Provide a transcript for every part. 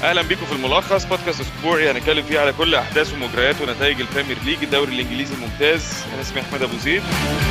اهلا بيكم في الملخص بودكاست اسبوعي هنتكلم فيه على كل احداث ومجريات ونتائج البريمير ليج الدوري الانجليزي الممتاز انا اسمي احمد ابو زيد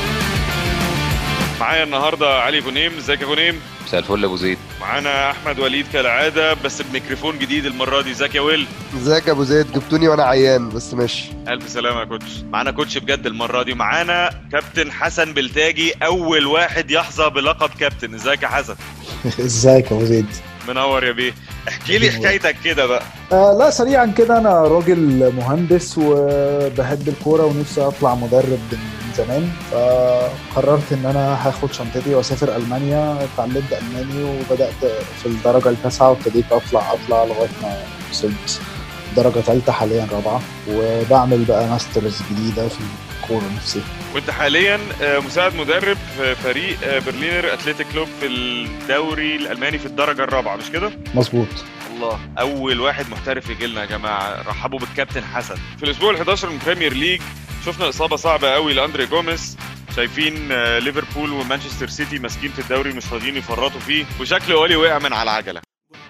معايا النهارده علي غنيم ازيك يا غنيم مساء الفل يا ابو زيد معانا احمد وليد كالعاده بس بميكروفون جديد المره دي ازيك يا ويل ازيك يا ابو زيد جبتوني وانا عيان بس ماشي الف سلامه يا كوتش معانا كوتش بجد المره دي معانا كابتن حسن بلتاجي اول واحد يحظى بلقب كابتن ازيك يا حسن ازيك يا ابو زيد منور يا بيه احكي لي حكايتك كده بقى آه لا سريعا كده انا راجل مهندس وبحب الكوره ونفسي اطلع مدرب من زمان فقررت ان انا هاخد شنطتي واسافر المانيا اتعلمت الماني وبدات في الدرجه التاسعه وابتديت اطلع اطلع لغايه ما وصلت درجه ثالثه حاليا رابعه وبعمل بقى ماسترز جديده في الكوره نفسها وانت حاليا آه، مساعد مدرب في فريق آه، برلينر اتلتيك كلوب في الدوري الالماني في الدرجه الرابعه مش كده مظبوط الله اول واحد محترف يجي لنا يا جماعه رحبوا بالكابتن حسن في الاسبوع ال11 من بريمير ليج شفنا اصابه صعبه قوي لاندري جوميز شايفين آه، ليفربول ومانشستر سيتي ماسكين في الدوري مش راضيين يفرطوا فيه وشكل اولي وقع من على العجله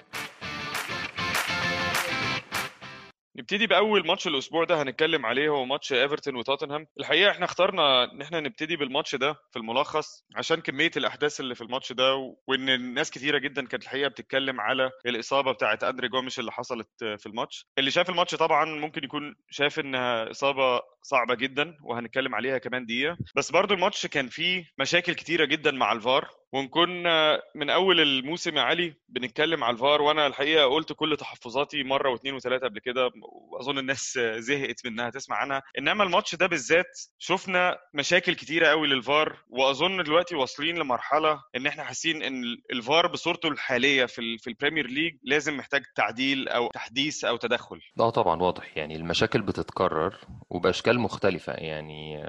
نبتدي باول ماتش الاسبوع ده هنتكلم عليه هو ماتش ايفرتون وتوتنهام الحقيقه احنا اخترنا ان احنا نبتدي بالماتش ده في الملخص عشان كميه الاحداث اللي في الماتش ده وان ناس كثيره جدا كانت الحقيقه بتتكلم على الاصابه بتاعه اندري جوميش اللي حصلت في الماتش اللي شاف الماتش طبعا ممكن يكون شاف انها اصابه صعبه جدا وهنتكلم عليها كمان دقيقه بس برضو الماتش كان فيه مشاكل كتيره جدا مع الفار ونكون من اول الموسم يا علي بنتكلم على الفار وانا الحقيقه قلت كل تحفظاتي مره واثنين وثلاثه قبل كده واظن الناس زهقت منها تسمع عنها انما الماتش ده بالذات شفنا مشاكل كتيره قوي للفار واظن دلوقتي واصلين لمرحله ان احنا حاسين ان الفار بصورته الحاليه في في البريمير ليج لازم محتاج تعديل او تحديث او تدخل اه طبعا واضح يعني المشاكل بتتكرر وباشكال مختلفه يعني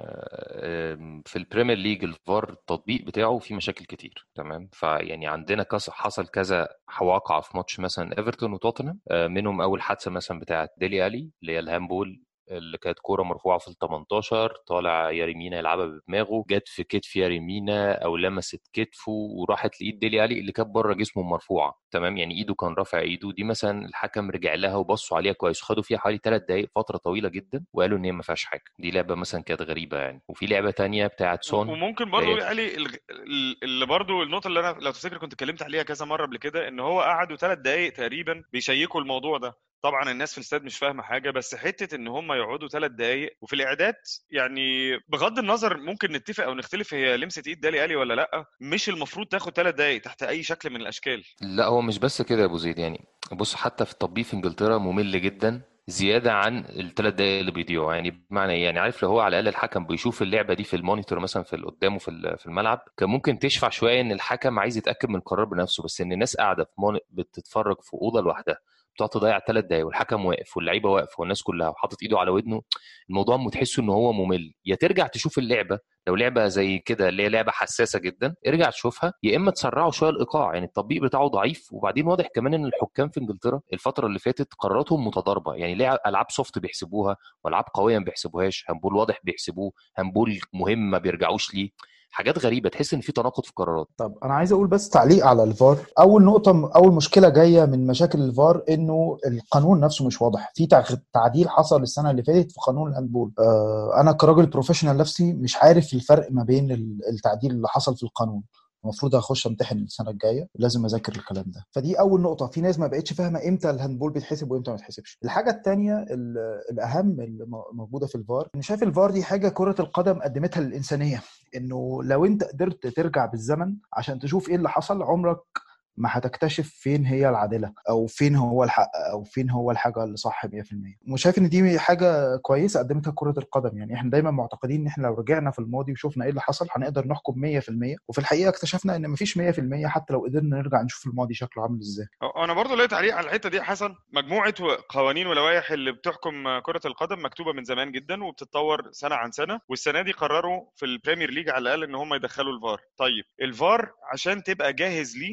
في البريمير ليج الفار التطبيق بتاعه فيه مشاكل كتير كتير تمام فيعني عندنا كذا حصل كذا واقعه في ماتش مثلا ايفرتون وتوتنهام منهم اول حادثه مثلا بتاعه ديلي الي اللي هي الهامبول اللي كانت كوره مرفوعه في ال 18 طالع ياريمينا يلعبها بدماغه جت في كتف ياريمينا او لمست كتفه وراحت لايد ديلي علي اللي كانت بره جسمه مرفوعه تمام يعني ايده كان رافع ايده دي مثلا الحكم رجع لها وبصوا عليها كويس وخدوا فيها حوالي ثلاث دقائق فتره طويله جدا وقالوا ان هي ما فيهاش حاجه دي لعبه مثلا كانت غريبه يعني وفي لعبه تانية بتاعت سون وممكن برضه يا علي اللي برضه النقطه اللي انا لو تفتكر كنت اتكلمت عليها كذا مره قبل كده ان هو قعدوا ثلاث دقائق تقريبا بيشيكوا الموضوع ده طبعا الناس في الاستاد مش فاهمه حاجه بس حته ان هم يقعدوا ثلاث دقائق وفي الاعداد يعني بغض النظر ممكن نتفق او نختلف هي لمسه ايد دالي الي ولا لا مش المفروض تاخد ثلاث دقائق تحت اي شكل من الاشكال لا هو مش بس كده يا ابو زيد يعني بص حتى في التطبيق في انجلترا ممل جدا زياده عن الثلاث دقائق اللي بيضيعوا يعني بمعنى يعني عارف لو هو على الاقل الحكم بيشوف اللعبه دي في المونيتور مثلا في قدامه في في الملعب كان ممكن تشفع شويه ان الحكم عايز يتاكد من القرار بنفسه بس ان الناس قاعده في مون... بتتفرج في اوضه لوحدها بتقعد تضيع ثلاث دقايق والحكم واقف واللعيبه واقفه والناس كلها وحاطط ايده على ودنه الموضوع متحسه ان هو ممل يا ترجع تشوف اللعبه لو لعبه زي كده اللي هي لعبه حساسه جدا ارجع تشوفها يا اما تسرعوا شويه الايقاع يعني التطبيق بتاعه ضعيف وبعدين واضح كمان ان الحكام في انجلترا الفتره اللي فاتت قراراتهم متضاربه يعني ليه العاب سوفت بيحسبوها والعاب قويه ما بيحسبوهاش هامبول واضح بيحسبوه هامبول مهم ما بيرجعوش ليه حاجات غريبه تحس ان في تناقض في قرارات طب انا عايز اقول بس تعليق على الفار اول نقطه اول مشكله جايه من مشاكل الفار انه القانون نفسه مش واضح في تعديل حصل السنه اللي فاتت في قانون الهاندبول آه انا كراجل بروفيشنال نفسي مش عارف الفرق ما بين التعديل اللي حصل في القانون المفروض اخش امتحن السنه الجايه لازم اذاكر الكلام ده فدي اول نقطه في ناس ما بقتش فاهمه امتى الهاندبول بيتحسب وامتى ما بيتحسبش الحاجه الثانيه الاهم اللي موجوده في الفار انا شايف الفار دي حاجه كره القدم قدمتها للانسانيه انه لو انت قدرت ترجع بالزمن عشان تشوف ايه اللي حصل عمرك ما هتكتشف فين هي العادله او فين هو الحق او فين هو الحاجه اللي صح 100% وشايف ان دي حاجه كويسه قدمتها كره القدم يعني احنا دايما معتقدين ان احنا لو رجعنا في الماضي وشفنا ايه اللي حصل هنقدر نحكم 100% وفي الحقيقه اكتشفنا ان مفيش 100% حتى لو قدرنا نرجع نشوف الماضي شكله عامل ازاي انا برضو لقيت تعليق على الحته دي يا حسن مجموعه قوانين ولوائح اللي بتحكم كره القدم مكتوبه من زمان جدا وبتتطور سنه عن سنه والسنه دي قرروا في البريمير ليج على الاقل ان هم يدخلوا الفار طيب الفار عشان تبقى جاهز ليه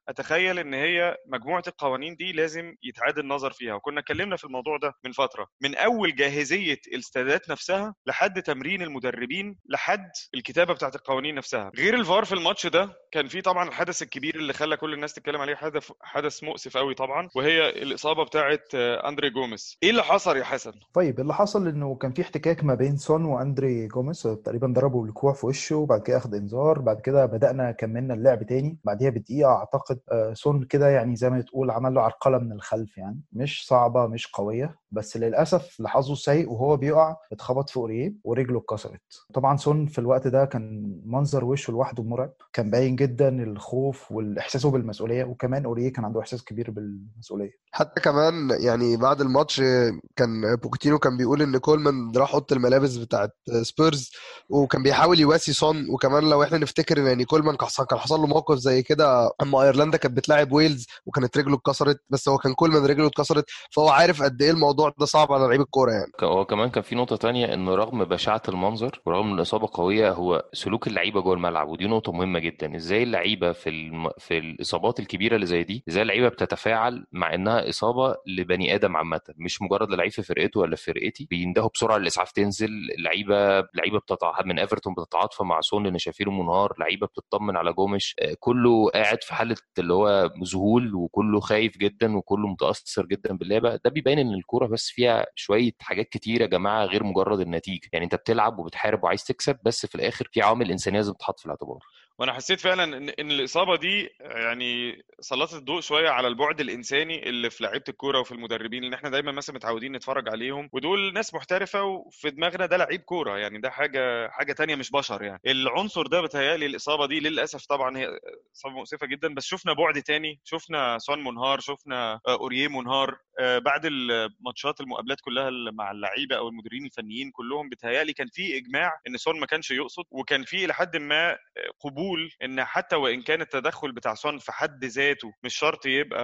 اتخيل ان هي مجموعه القوانين دي لازم يتعاد النظر فيها وكنا اتكلمنا في الموضوع ده من فتره من اول جاهزيه الاستادات نفسها لحد تمرين المدربين لحد الكتابه بتاعت القوانين نفسها غير الفار في الماتش ده كان في طبعا الحدث الكبير اللي خلى كل الناس تتكلم عليه حدث حدث مؤسف قوي طبعا وهي الاصابه بتاعت آه، اندري جوميز ايه اللي حصل يا حسن طيب اللي حصل انه كان في احتكاك ما بين سون واندري جوميز تقريبا ضربوا بالكوع في وشه وبعد كده اخذ انذار بعد كده بدانا كملنا اللعب تاني بعديها بدقيقه اعتقد آه، سون كده يعني زي ما تقول عمل له عرقله من الخلف يعني مش صعبه مش قويه بس للاسف لحظه سيء وهو بيقع اتخبط في اوريه ورجله اتكسرت طبعا سون في الوقت ده كان منظر وشه لوحده مرعب كان باين جدا الخوف والاحساسه بالمسؤوليه وكمان اوريه كان عنده احساس كبير بالمسؤوليه حتى كمان يعني بعد الماتش كان بوكيتينو كان بيقول ان كولمان راح اوضه الملابس بتاعت سبيرز وكان بيحاول يواسي سون وكمان لو احنا نفتكر يعني كولمان كان حصل- كان حصل له موقف زي كده اما ايرلندا كانت بتلاعب ويلز وكانت رجله اتكسرت بس هو كان كولمان رجله اتكسرت فهو عارف قد ايه الموضوع ده صعب على لعيب الكوره يعني ك- هو كمان كان في نقطة تانية إنه رغم بشاعة المنظر ورغم إن الإصابة قوية هو سلوك اللعيبة جوه الملعب ودي نقطة مهمة جدا إزاي اللعيبة في الم... في الإصابات الكبيرة اللي زي دي إزاي اللعيبة بتتفاعل مع إنها إصابة لبني آدم عامة مش مجرد لعيب في فرقته ولا في فرقتي بيندهوا بسرعة الإسعاف تنزل اللعيبة لعيبة بتتع... من إيفرتون بتتعاطف مع سون لأن شايفينه منهار لعيبة بتطمن على جومش آه، كله قاعد في حالة اللي هو ذهول وكله خايف جدا وكله متأثر جدا باللعبة ده بيبين إن الكورة بس فيها شوية حاجات كتير يا جماعة غير مجرد النتيجة يعني أنت بتلعب وبتحارب وعايز تكسب بس في الآخر في عوامل إنسانية لازم تتحط في الاعتبار وانا حسيت فعلا ان ان الاصابه دي يعني سلطت الضوء شويه على البعد الانساني اللي في لعيبه الكوره وفي المدربين لان احنا دايما مثلا متعودين نتفرج عليهم ودول ناس محترفه وفي دماغنا ده لعيب كوره يعني ده حاجه حاجه تانية مش بشر يعني العنصر ده بتهيألي الاصابه دي للاسف طبعا هي اصابه مؤسفه جدا بس شفنا بعد تاني شفنا سون منهار شفنا آه، اوريه منهار آه، بعد الماتشات المقابلات كلها اللي مع اللعيبه او المديرين الفنيين كلهم بتهيألي كان في اجماع ان سون ما كانش يقصد وكان في لحد ما قبول ان حتى وان كان التدخل بتاع سون في حد ذاته مش شرط يبقى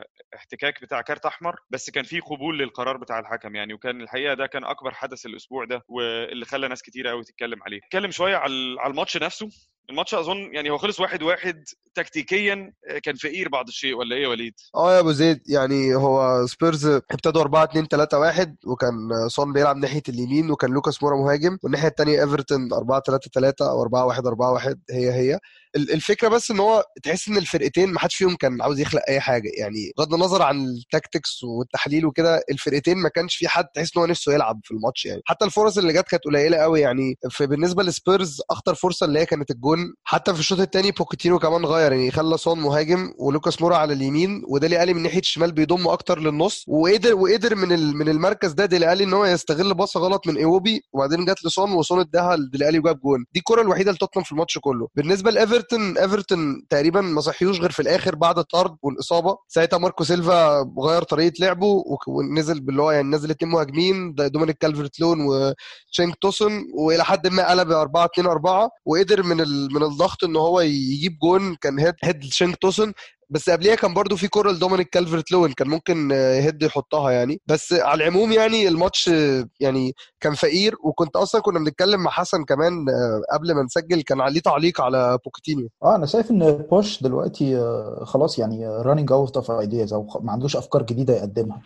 احتكاك بتاع كارت احمر بس كان في قبول للقرار بتاع الحكم يعني وكان الحقيقه ده كان اكبر حدث الاسبوع ده واللي خلى ناس كتير قوي تتكلم عليه اتكلم شويه على على الماتش نفسه الماتش اظن يعني هو خلص واحد واحد تكتيكيا كان فقير بعض الشيء ولا ايه يا وليد؟ اه يا ابو زيد يعني هو سبيرز ابتدوا 4 2 3 1 وكان سون بيلعب ناحيه اليمين وكان لوكاس مورا مهاجم والناحيه الثانيه ايفرتون 4 3 3 او 4 1 4 1 هي هي ال- الفكره بس ان هو تحس ان الفرقتين ما حدش فيهم كان عاوز يخلق اي حاجه يعني بغض النظر عن التاكتكس والتحليل وكده الفرقتين ما كانش في حد تحس ان هو نفسه يلعب في الماتش يعني حتى الفرص اللي جت كانت قليله قوي يعني في بالنسبه لسبيرز اخطر فرصه اللي هي كانت الجون حتى في الشوط الثاني بوكيتينو كمان غير يعني خلى سون مهاجم ولوكاس مورا على اليمين وديلي الي من ناحيه الشمال بيضم اكتر للنص وقدر وقدر من ال- من المركز ده ديلي الي ان هو يستغل باصه غلط من ايوبي وبعدين جت لسون وسون اداها لديلي الي وجاب جون دي الكره الوحيده لتوتنهام في الماتش كله بالنسبه لايفرتون ايفرتون تقريبا ما صحيوش غير في الاخر بعد الطرد والاصابه ساعتها ماركو سيلفا غير طريقه لعبه وك- ونزل باللي هو يعني نزل اتنين مهاجمين ده دومينيك كالفرت لون وتشينك توسن والى حد ما قلب 4 2 4 وقدر من ال... من الضغط ان هو يجيب جون كان هيد هيد لشينك توسن بس قبليها كان برضو في كوره لدومينيك كالفرت لوين كان ممكن آه، هيد يحطها يعني بس على العموم يعني الماتش آه، يعني كان فقير وكنت اصلا كنا بنتكلم مع حسن كمان آه، قبل ما نسجل كان عليه تعليق على بوكيتينيو اه انا شايف ان بوش دلوقتي آه، خلاص يعني رانينج اوت اوف ايدياز او خ- ما عندوش افكار جديده يقدمها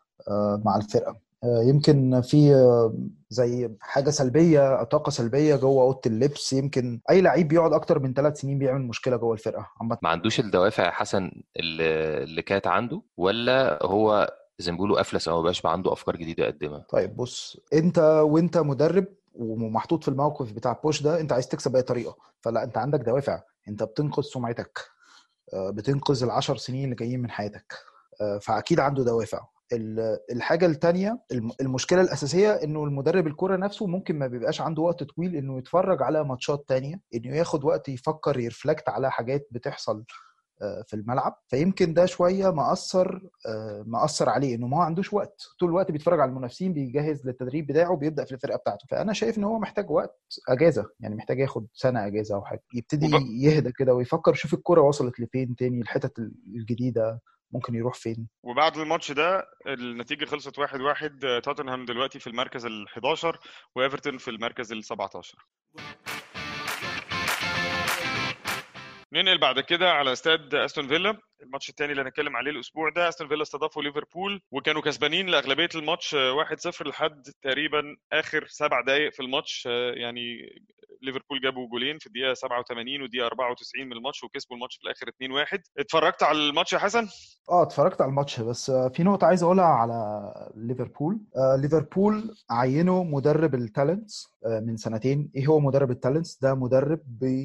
آه، مع الفرقه آه، يمكن في آه، زي حاجه سلبيه او طاقه سلبيه جوه اوضه اللبس يمكن اي لعيب بيقعد اكتر من ثلاث سنين بيعمل مشكله جوه الفرقه عامه ما عندوش الدوافع يا حسن اللي, اللي كانت عنده ولا هو زي ما بيقولوا افلس او مبقاش عنده افكار جديده يقدمها طيب بص انت وانت مدرب ومحطوط في الموقف بتاع بوش ده انت عايز تكسب باي طريقه فلا انت عندك دوافع انت بتنقذ سمعتك آه، بتنقذ العشر سنين اللي جايين من حياتك آه، فاكيد عنده دوافع ال- الحاجه التانية الم- المشكله الاساسيه انه المدرب الكوره نفسه ممكن ما بيبقاش عنده وقت طويل انه يتفرج على ماتشات تانية انه ياخد وقت يفكر يرفلكت على حاجات بتحصل آه، في الملعب فيمكن ده شويه مأثر آه، مأثر عليه انه ما عندوش وقت طول الوقت بيتفرج على المنافسين بيجهز للتدريب بتاعه بيبدأ في الفرقه بتاعته فانا شايف ان هو محتاج وقت اجازه يعني محتاج ياخد سنه اجازه او حاجه يبتدي وب- يهدى كده ويفكر يشوف الكوره وصلت لفين تاني الحتت الجديده ممكن يروح فين وبعد الماتش ده النتيجة خلصت واحد واحد توتنهام دلوقتي في المركز ال 11 وايفرتون في المركز ال 17 ننقل بعد كده على استاد استون فيلا الماتش الثاني اللي هنتكلم عليه الاسبوع ده استون فيلا استضافوا ليفربول وكانوا كسبانين لاغلبيه الماتش آه، 1-0 لحد تقريبا اخر سبع دقائق في الماتش آه، يعني ليفربول جابوا جولين في الدقيقه 87 والدقيقه 94 من الماتش وكسبوا الماتش في الاخر 2-1 اتفرجت على الماتش يا حسن اه اتفرجت على الماتش بس آه، في نقطة عايز اقولها على ليفربول آه، ليفربول عينوا مدرب التالنتس آه، من سنتين ايه هو مدرب التالنتس ده مدرب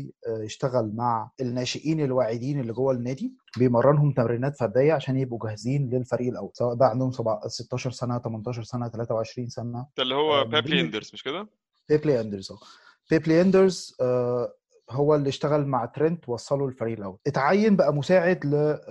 بيشتغل مع الناشئين الواعدين اللي جوه النادي بيمرنهم تمرينات فردية عشان يبقوا جاهزين للفريق الاول سواء بقى عندهم سبع- 16 سنة 18 سنة 23 سنة ده اللي هو آه، بابلي من- اندرز مش كده بيبلي اندرز اه بيبلي اندرز آه، هو اللي اشتغل مع ترينت وصله الفريق الاول اتعين بقى مساعد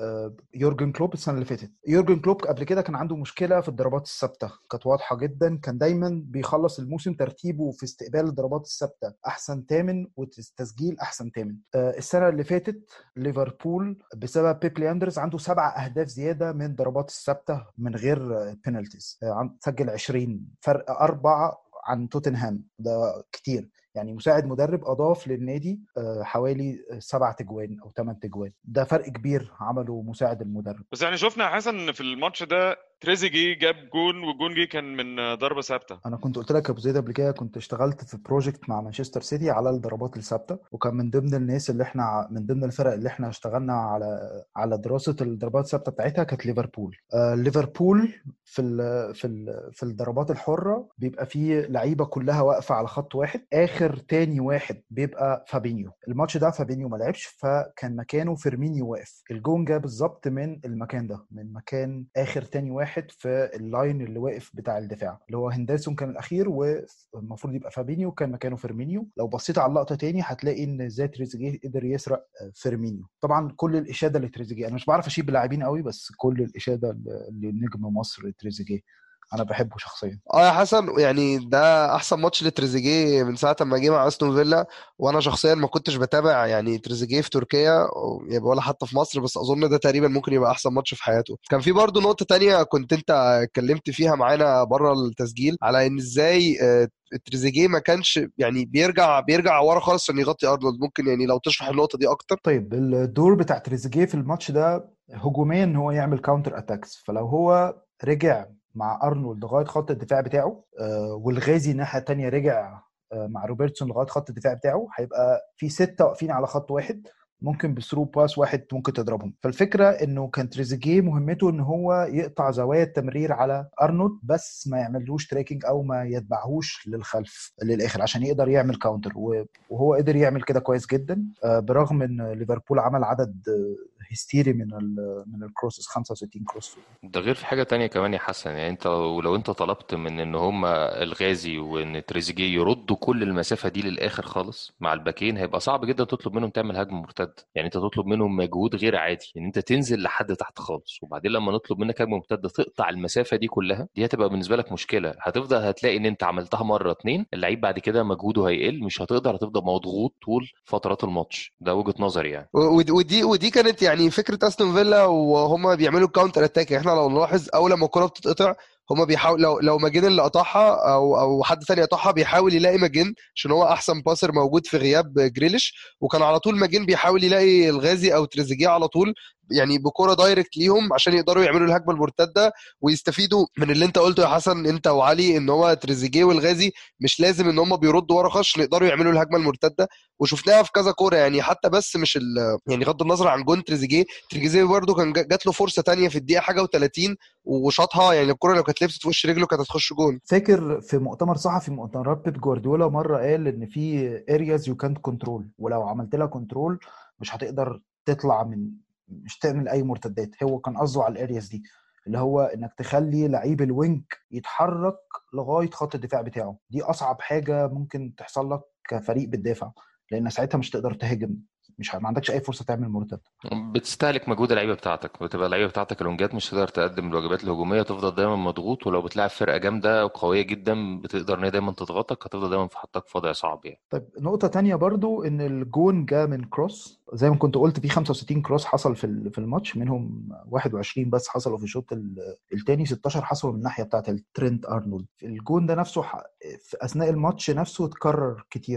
ليورجن كلوب السنه اللي فاتت يورجن كلوب قبل كده كان عنده مشكله في الضربات الثابته كانت واضحه جدا كان دايما بيخلص الموسم ترتيبه في استقبال الضربات الثابته احسن ثامن والتسجيل احسن ثامن آه، السنه اللي فاتت ليفربول بسبب بيبلي اندرز عنده سبع اهداف زياده من ضربات الثابته من غير بينالتيز سجل 20 فرق اربعه عن توتنهام ده كتير يعني مساعد مدرب اضاف للنادي آه، حوالي سبع تجوان او ثمان تجوان ده فرق كبير عمله مساعد المدرب بس يعني شفنا يا حسن ان في الماتش ده تريزيجي جاب جون والجون جه كان من ضربه ثابته انا كنت قلت لك يا ابو زيد قبل كده كنت اشتغلت في بروجكت مع مانشستر سيتي على الضربات الثابته وكان من ضمن الناس اللي احنا من ضمن الفرق اللي احنا اشتغلنا على على دراسه الضربات الثابته بتاعتها كانت ليفربول آه ليفربول في ال في ال في الضربات الحره بيبقى فيه لعيبه كلها واقفه على خط واحد اخر تاني واحد بيبقى فابينيو الماتش ده فابينيو ما لعبش فكان مكانه فيرمينيو واقف الجون جه بالظبط من المكان ده من مكان اخر تاني واحد في اللاين اللي واقف بتاع الدفاع اللي هو هندرسون كان الاخير والمفروض يبقى فابينيو كان مكانه فيرمينيو لو بصيت على اللقطه تاني هتلاقي ان ازاي تريزيجيه قدر يسرق آه، فيرمينيو طبعا كل الاشاده لتريزيجيه انا مش بعرف اشيب اللاعبين قوي بس كل الاشاده ل- لنجم مصر تريزيجيه انا بحبه شخصيا اه يا حسن يعني ده احسن ماتش لتريزيجيه من ساعه ما جه مع استون فيلا وانا شخصيا ما كنتش بتابع يعني تريزيجيه في تركيا و- يعني ولا حتى في مصر بس اظن ده تقريبا ممكن يبقى احسن ماتش في حياته كان في برضه نقطه تانية كنت انت اتكلمت فيها معانا بره التسجيل على ان ازاي آه، تريزيجيه ما كانش يعني بيرجع بيرجع ورا خالص عشان يغطي ارنولد ممكن يعني لو تشرح النقطه دي اكتر طيب الدور بتاع تريزيجيه في الماتش ده هجوميا ان هو يعمل كاونتر اتاكس فلو هو رجع مع ارنولد لغايه خط الدفاع بتاعه آه، والغازي الناحيه الثانيه رجع آه، مع روبرتسون لغايه خط الدفاع بتاعه هيبقى في سته واقفين على خط واحد ممكن بثرو باس واحد ممكن تضربهم فالفكره انه كان تريزيجيه مهمته ان هو يقطع زوايا التمرير على ارنولد بس ما يعملوش تراكنج او ما يتبعهوش للخلف للاخر عشان يقدر يعمل كاونتر و- وهو قدر يعمل كده كويس جدا آه، برغم ان ليفربول عمل عدد آه، هستيري من ال من الكروسز 65 كروس ده غير في حاجة تانية كمان يا حسن يعني انت ولو انت طلبت من ان هما الغازي وان تريزيجيه يردوا كل المسافة دي للآخر خالص مع الباكين هيبقى صعب جدا تطلب منهم تعمل هجمة مرتدة يعني انت تطلب منهم مجهود غير عادي ان انت تنزل لحد تحت خالص وبعدين لما نطلب منك هجمة مرتدة تقطع المسافة دي كلها دي هتبقى بالنسبة لك مشكلة هتفضل هتلاقي ان انت عملتها مرة اتنين اللعيب بعد كده مجهوده هيقل مش هتقدر هتفضل مضغوط طول فترات الماتش ده وجهة نظري يعني و- ود- ودي ودي كانت يعني فكره استون فيلا وهم بيعملوا كاونتر اتاك احنا لو نلاحظ اول ما الكره بتتقطع هما بيحاول لو لو ماجين اللي قطعها او او حد تاني قطعها بيحاول يلاقي ماجين عشان هو احسن باسر موجود في غياب جريليش وكان على طول ماجين بيحاول يلاقي الغازي او تريزيجيه على طول يعني بكره دايركت ليهم عشان يقدروا يعملوا الهجمه المرتده ويستفيدوا من اللي انت قلته يا حسن انت وعلي ان هو تريزيجيه والغازي مش لازم ان هم بيردوا ورا خالص عشان يقدروا يعملوا الهجمه المرتده وشفناها في كذا كوره يعني حتى بس مش ال... يعني غض النظر عن جون تريزيجيه تريزيجيه برده كان جا- جات له فرصه تانية في الدقيقه حاجه و30 وشاطها يعني الكوره لو كانت لبست في وش رجله كانت هتخش جون فاكر في مؤتمر صحفي مؤتمرات بيب جوارديولا مره قال ان في ارياز يو كانت كنترول ولو عملت لها كنترول مش هتقدر تطلع من مش تعمل اي مرتدات هو كان قصده على الارياز دي اللي هو انك تخلي لعيب الوينج يتحرك لغايه خط الدفاع بتاعه دي اصعب حاجه ممكن تحصل لك كفريق بتدافع لان ساعتها مش تقدر تهاجم مش ه- ما عندكش اي فرصه تعمل مرتد بتستهلك مجهود اللعيبه بتاعتك بتبقى اللعيبه بتاعتك الونجات مش هتقدر تقدم الواجبات الهجوميه تفضل دايما مضغوط ولو بتلعب فرقه جامده وقويه جدا بتقدر ان هي دايما تضغطك هتفضل دايما في حطك في وضع صعب يعني طيب نقطة تانية برضو ان الجون جا من كروس زي ما كنت قلت في 65 كروس حصل في ال- في الماتش منهم 21 بس حصلوا في الشوط ال- التاني 16 حصلوا من الناحية بتاعت الترنت ارنولد الجون ده نفسه ح- في اثناء الماتش نفسه اتكرر كتير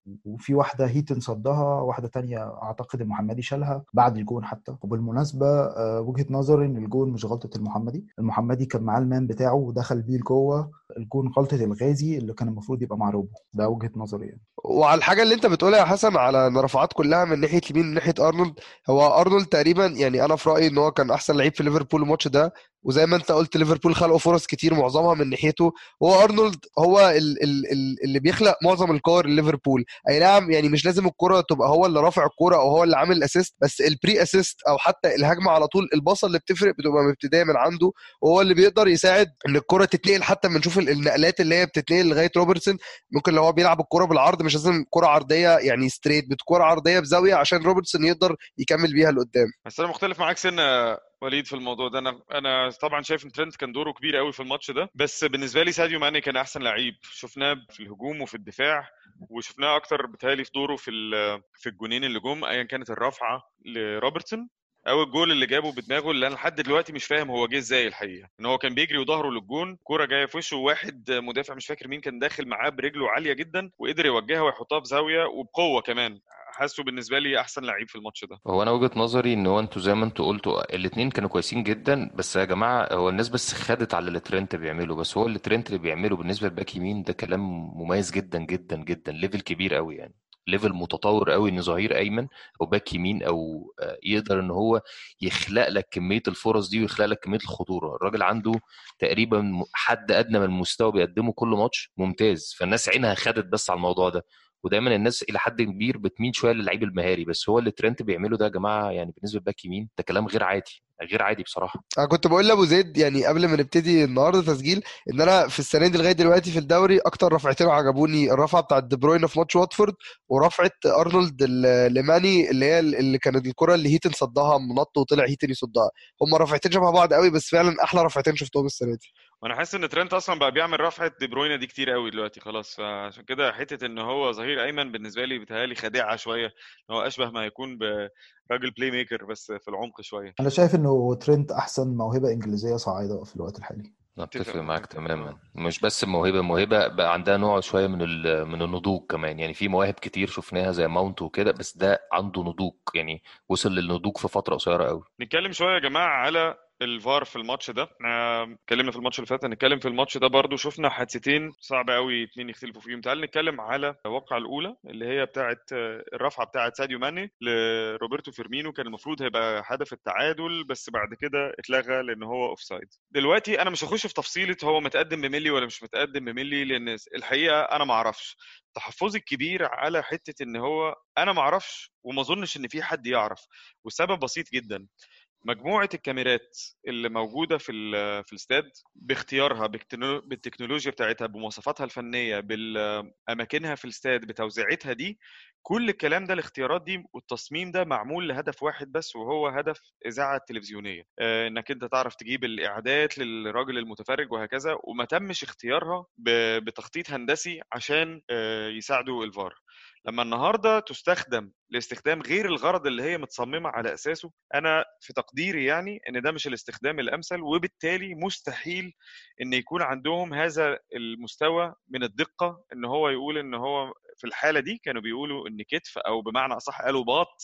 وفي واحده هيتن صدها واحده تانية اعتقد المحمدي شالها بعد الجون حتى وبالمناسبه آه، وجهه نظري ان الجون مش غلطه المحمدي المحمدي كان معاه المان بتاعه ودخل بيه لجوه الجون غلطه الغازي اللي كان المفروض يبقى مع روبو ده وجهه نظري يعني وعلى الحاجه اللي انت بتقولها يا حسن على ان رفعات كلها من ناحيه اليمين من ناحيه ارنولد هو ارنولد تقريبا يعني انا في رايي ان هو كان احسن لعيب في ليفربول الماتش ده وزي ما انت قلت ليفربول خلقوا فرص كتير معظمها من ناحيته هو ارنولد هو ال ال ال اللي بيخلق معظم الكور ليفربول اي نعم يعني مش لازم الكره تبقى هو اللي رافع الكوره او هو اللي عامل الاسيست بس البري اسيست او حتى الهجمه على طول الباصه اللي بتفرق بتبقى مبتدئه من عنده وهو اللي بيقدر يساعد ان الكره تتنقل حتى بنشوف ال- النقلات اللي هي بتتنقل لغايه روبرتسون ممكن لو هو بيلعب الكره بالعرض مش لازم كره عرضيه يعني ستريت بتكره عرضيه بزاويه عشان روبرتسون يقدر يكمل بيها لقدام بس انا مختلف معاك سنه وليد في الموضوع ده انا انا طبعا شايف ان ترينت كان دوره كبير قوي في الماتش ده بس بالنسبه لي ساديو ماني كان احسن لعيب شفناه في الهجوم وفي الدفاع وشفناه اكتر بتهيألي في دوره في ال- في الجونين اللي جم ايا كانت الرافعه لروبرتسون او الجول اللي جابه بدماغه اللي انا لحد دلوقتي مش فاهم هو جه ازاي الحقيقه ان هو كان بيجري وظهره للجون كوره جايه في وشه وواحد مدافع مش فاكر مين كان داخل معاه برجله عاليه جدا وقدر يوجهها ويحطها في زاويه وبقوه كمان حاسه بالنسبه لي احسن لعيب في الماتش ده هو انا وجهة نظري ان هو انتوا زي ما انتوا قلتوا الاثنين كانوا كويسين جدا بس يا جماعه هو الناس بس خدت على اللي ترينت بيعمله بس هو اللي ترينت اللي بيعمله بالنسبه للباك يمين ده كلام مميز جدا جدا جدا ليفل كبير قوي يعني ليفل متطور قوي ان ظهير ايمن او باك يمين او آه، يقدر ان هو يخلق لك كميه الفرص دي ويخلق لك كميه الخطوره الراجل عنده تقريبا م- حد ادنى من المستوى بيقدمه كل ماتش ممتاز فالناس عينها خدت بس على الموضوع ده ودايما الناس الى حد كبير بتميل شويه للعيب المهاري بس هو اللي ترينت بيعمله ده يا جماعه يعني بالنسبه للباك يمين ده كلام غير عادي غير عادي بصراحه انا كنت بقول لابو زيد يعني قبل ما نبتدي النهارده تسجيل ان انا في السنه دي لغايه دلوقتي في الدوري اكتر رفعتين عجبوني الرفعه بتاعت دي بروين في ماتش واتفورد ورفعه ارنولد ال- لماني اللي هي اللي كانت الكره اللي هيتن صدها منط وطلع هيتن يصدها هم رفعتين شبه بعض قوي بس فعلا احلى رفعتين شفتهم السنه دي وانا حاسس ان ترينت اصلا بقى بيعمل رفعه دي بروينا دي كتير قوي دلوقتي خلاص فعشان كده حته ان هو ظهير ايمن بالنسبه لي بيتهيألي خادعه شويه ان هو اشبه ما يكون براجل بلاي ميكر بس في العمق شويه انا شايف انه ترينت احسن موهبه انجليزيه صاعده في الوقت الحالي اتفق اتفق معاك معاك تماما اه مش بس موهبه موهبه بقى عندها نوع شويه من ال- من النضوج كمان يعني في مواهب كتير شفناها زي ماونت وكده بس ده عنده نضوج يعني وصل للنضوج في فتره قصيره قوي نتكلم شويه يا جماعه على الفار في الماتش ده احنا اتكلمنا في الماتش اللي فات هنتكلم في الماتش ده برضو شفنا حادثتين صعب قوي اتنين يختلفوا فيهم تعال نتكلم على الواقعه الاولى اللي هي بتاعه الرفعه بتاعه ساديو ماني لروبرتو فيرمينو كان المفروض هيبقى هدف التعادل بس بعد كده اتلغى لان هو اوف سايد دلوقتي انا مش هخش في تفصيله هو متقدم بملي ولا مش متقدم بملي لان الحقيقه انا ما اعرفش تحفظي الكبير على حته ان هو انا ما اعرفش وما اظنش ان في حد يعرف والسبب بسيط جدا مجموعه الكاميرات اللي موجوده في ال- في الاستاد باختيارها بالتكنو- بالتكنولوجيا بتاعتها بمواصفاتها الفنيه باماكنها في الاستاد بتوزيعتها دي كل الكلام ده الاختيارات دي والتصميم ده معمول لهدف واحد بس وهو هدف اذاعه تلفزيونيه آه، انك انت تعرف تجيب الاعداد للراجل المتفرج وهكذا وما تمش اختيارها ب- بتخطيط هندسي عشان آه، يساعدوا الفار لما النهارده تستخدم لاستخدام غير الغرض اللي هي متصممه على اساسه انا في تقديري يعني ان ده مش الاستخدام الامثل وبالتالي مستحيل ان يكون عندهم هذا المستوى من الدقه ان هو يقول ان هو في الحاله دي كانوا بيقولوا ان كتف او بمعنى اصح قالوا باط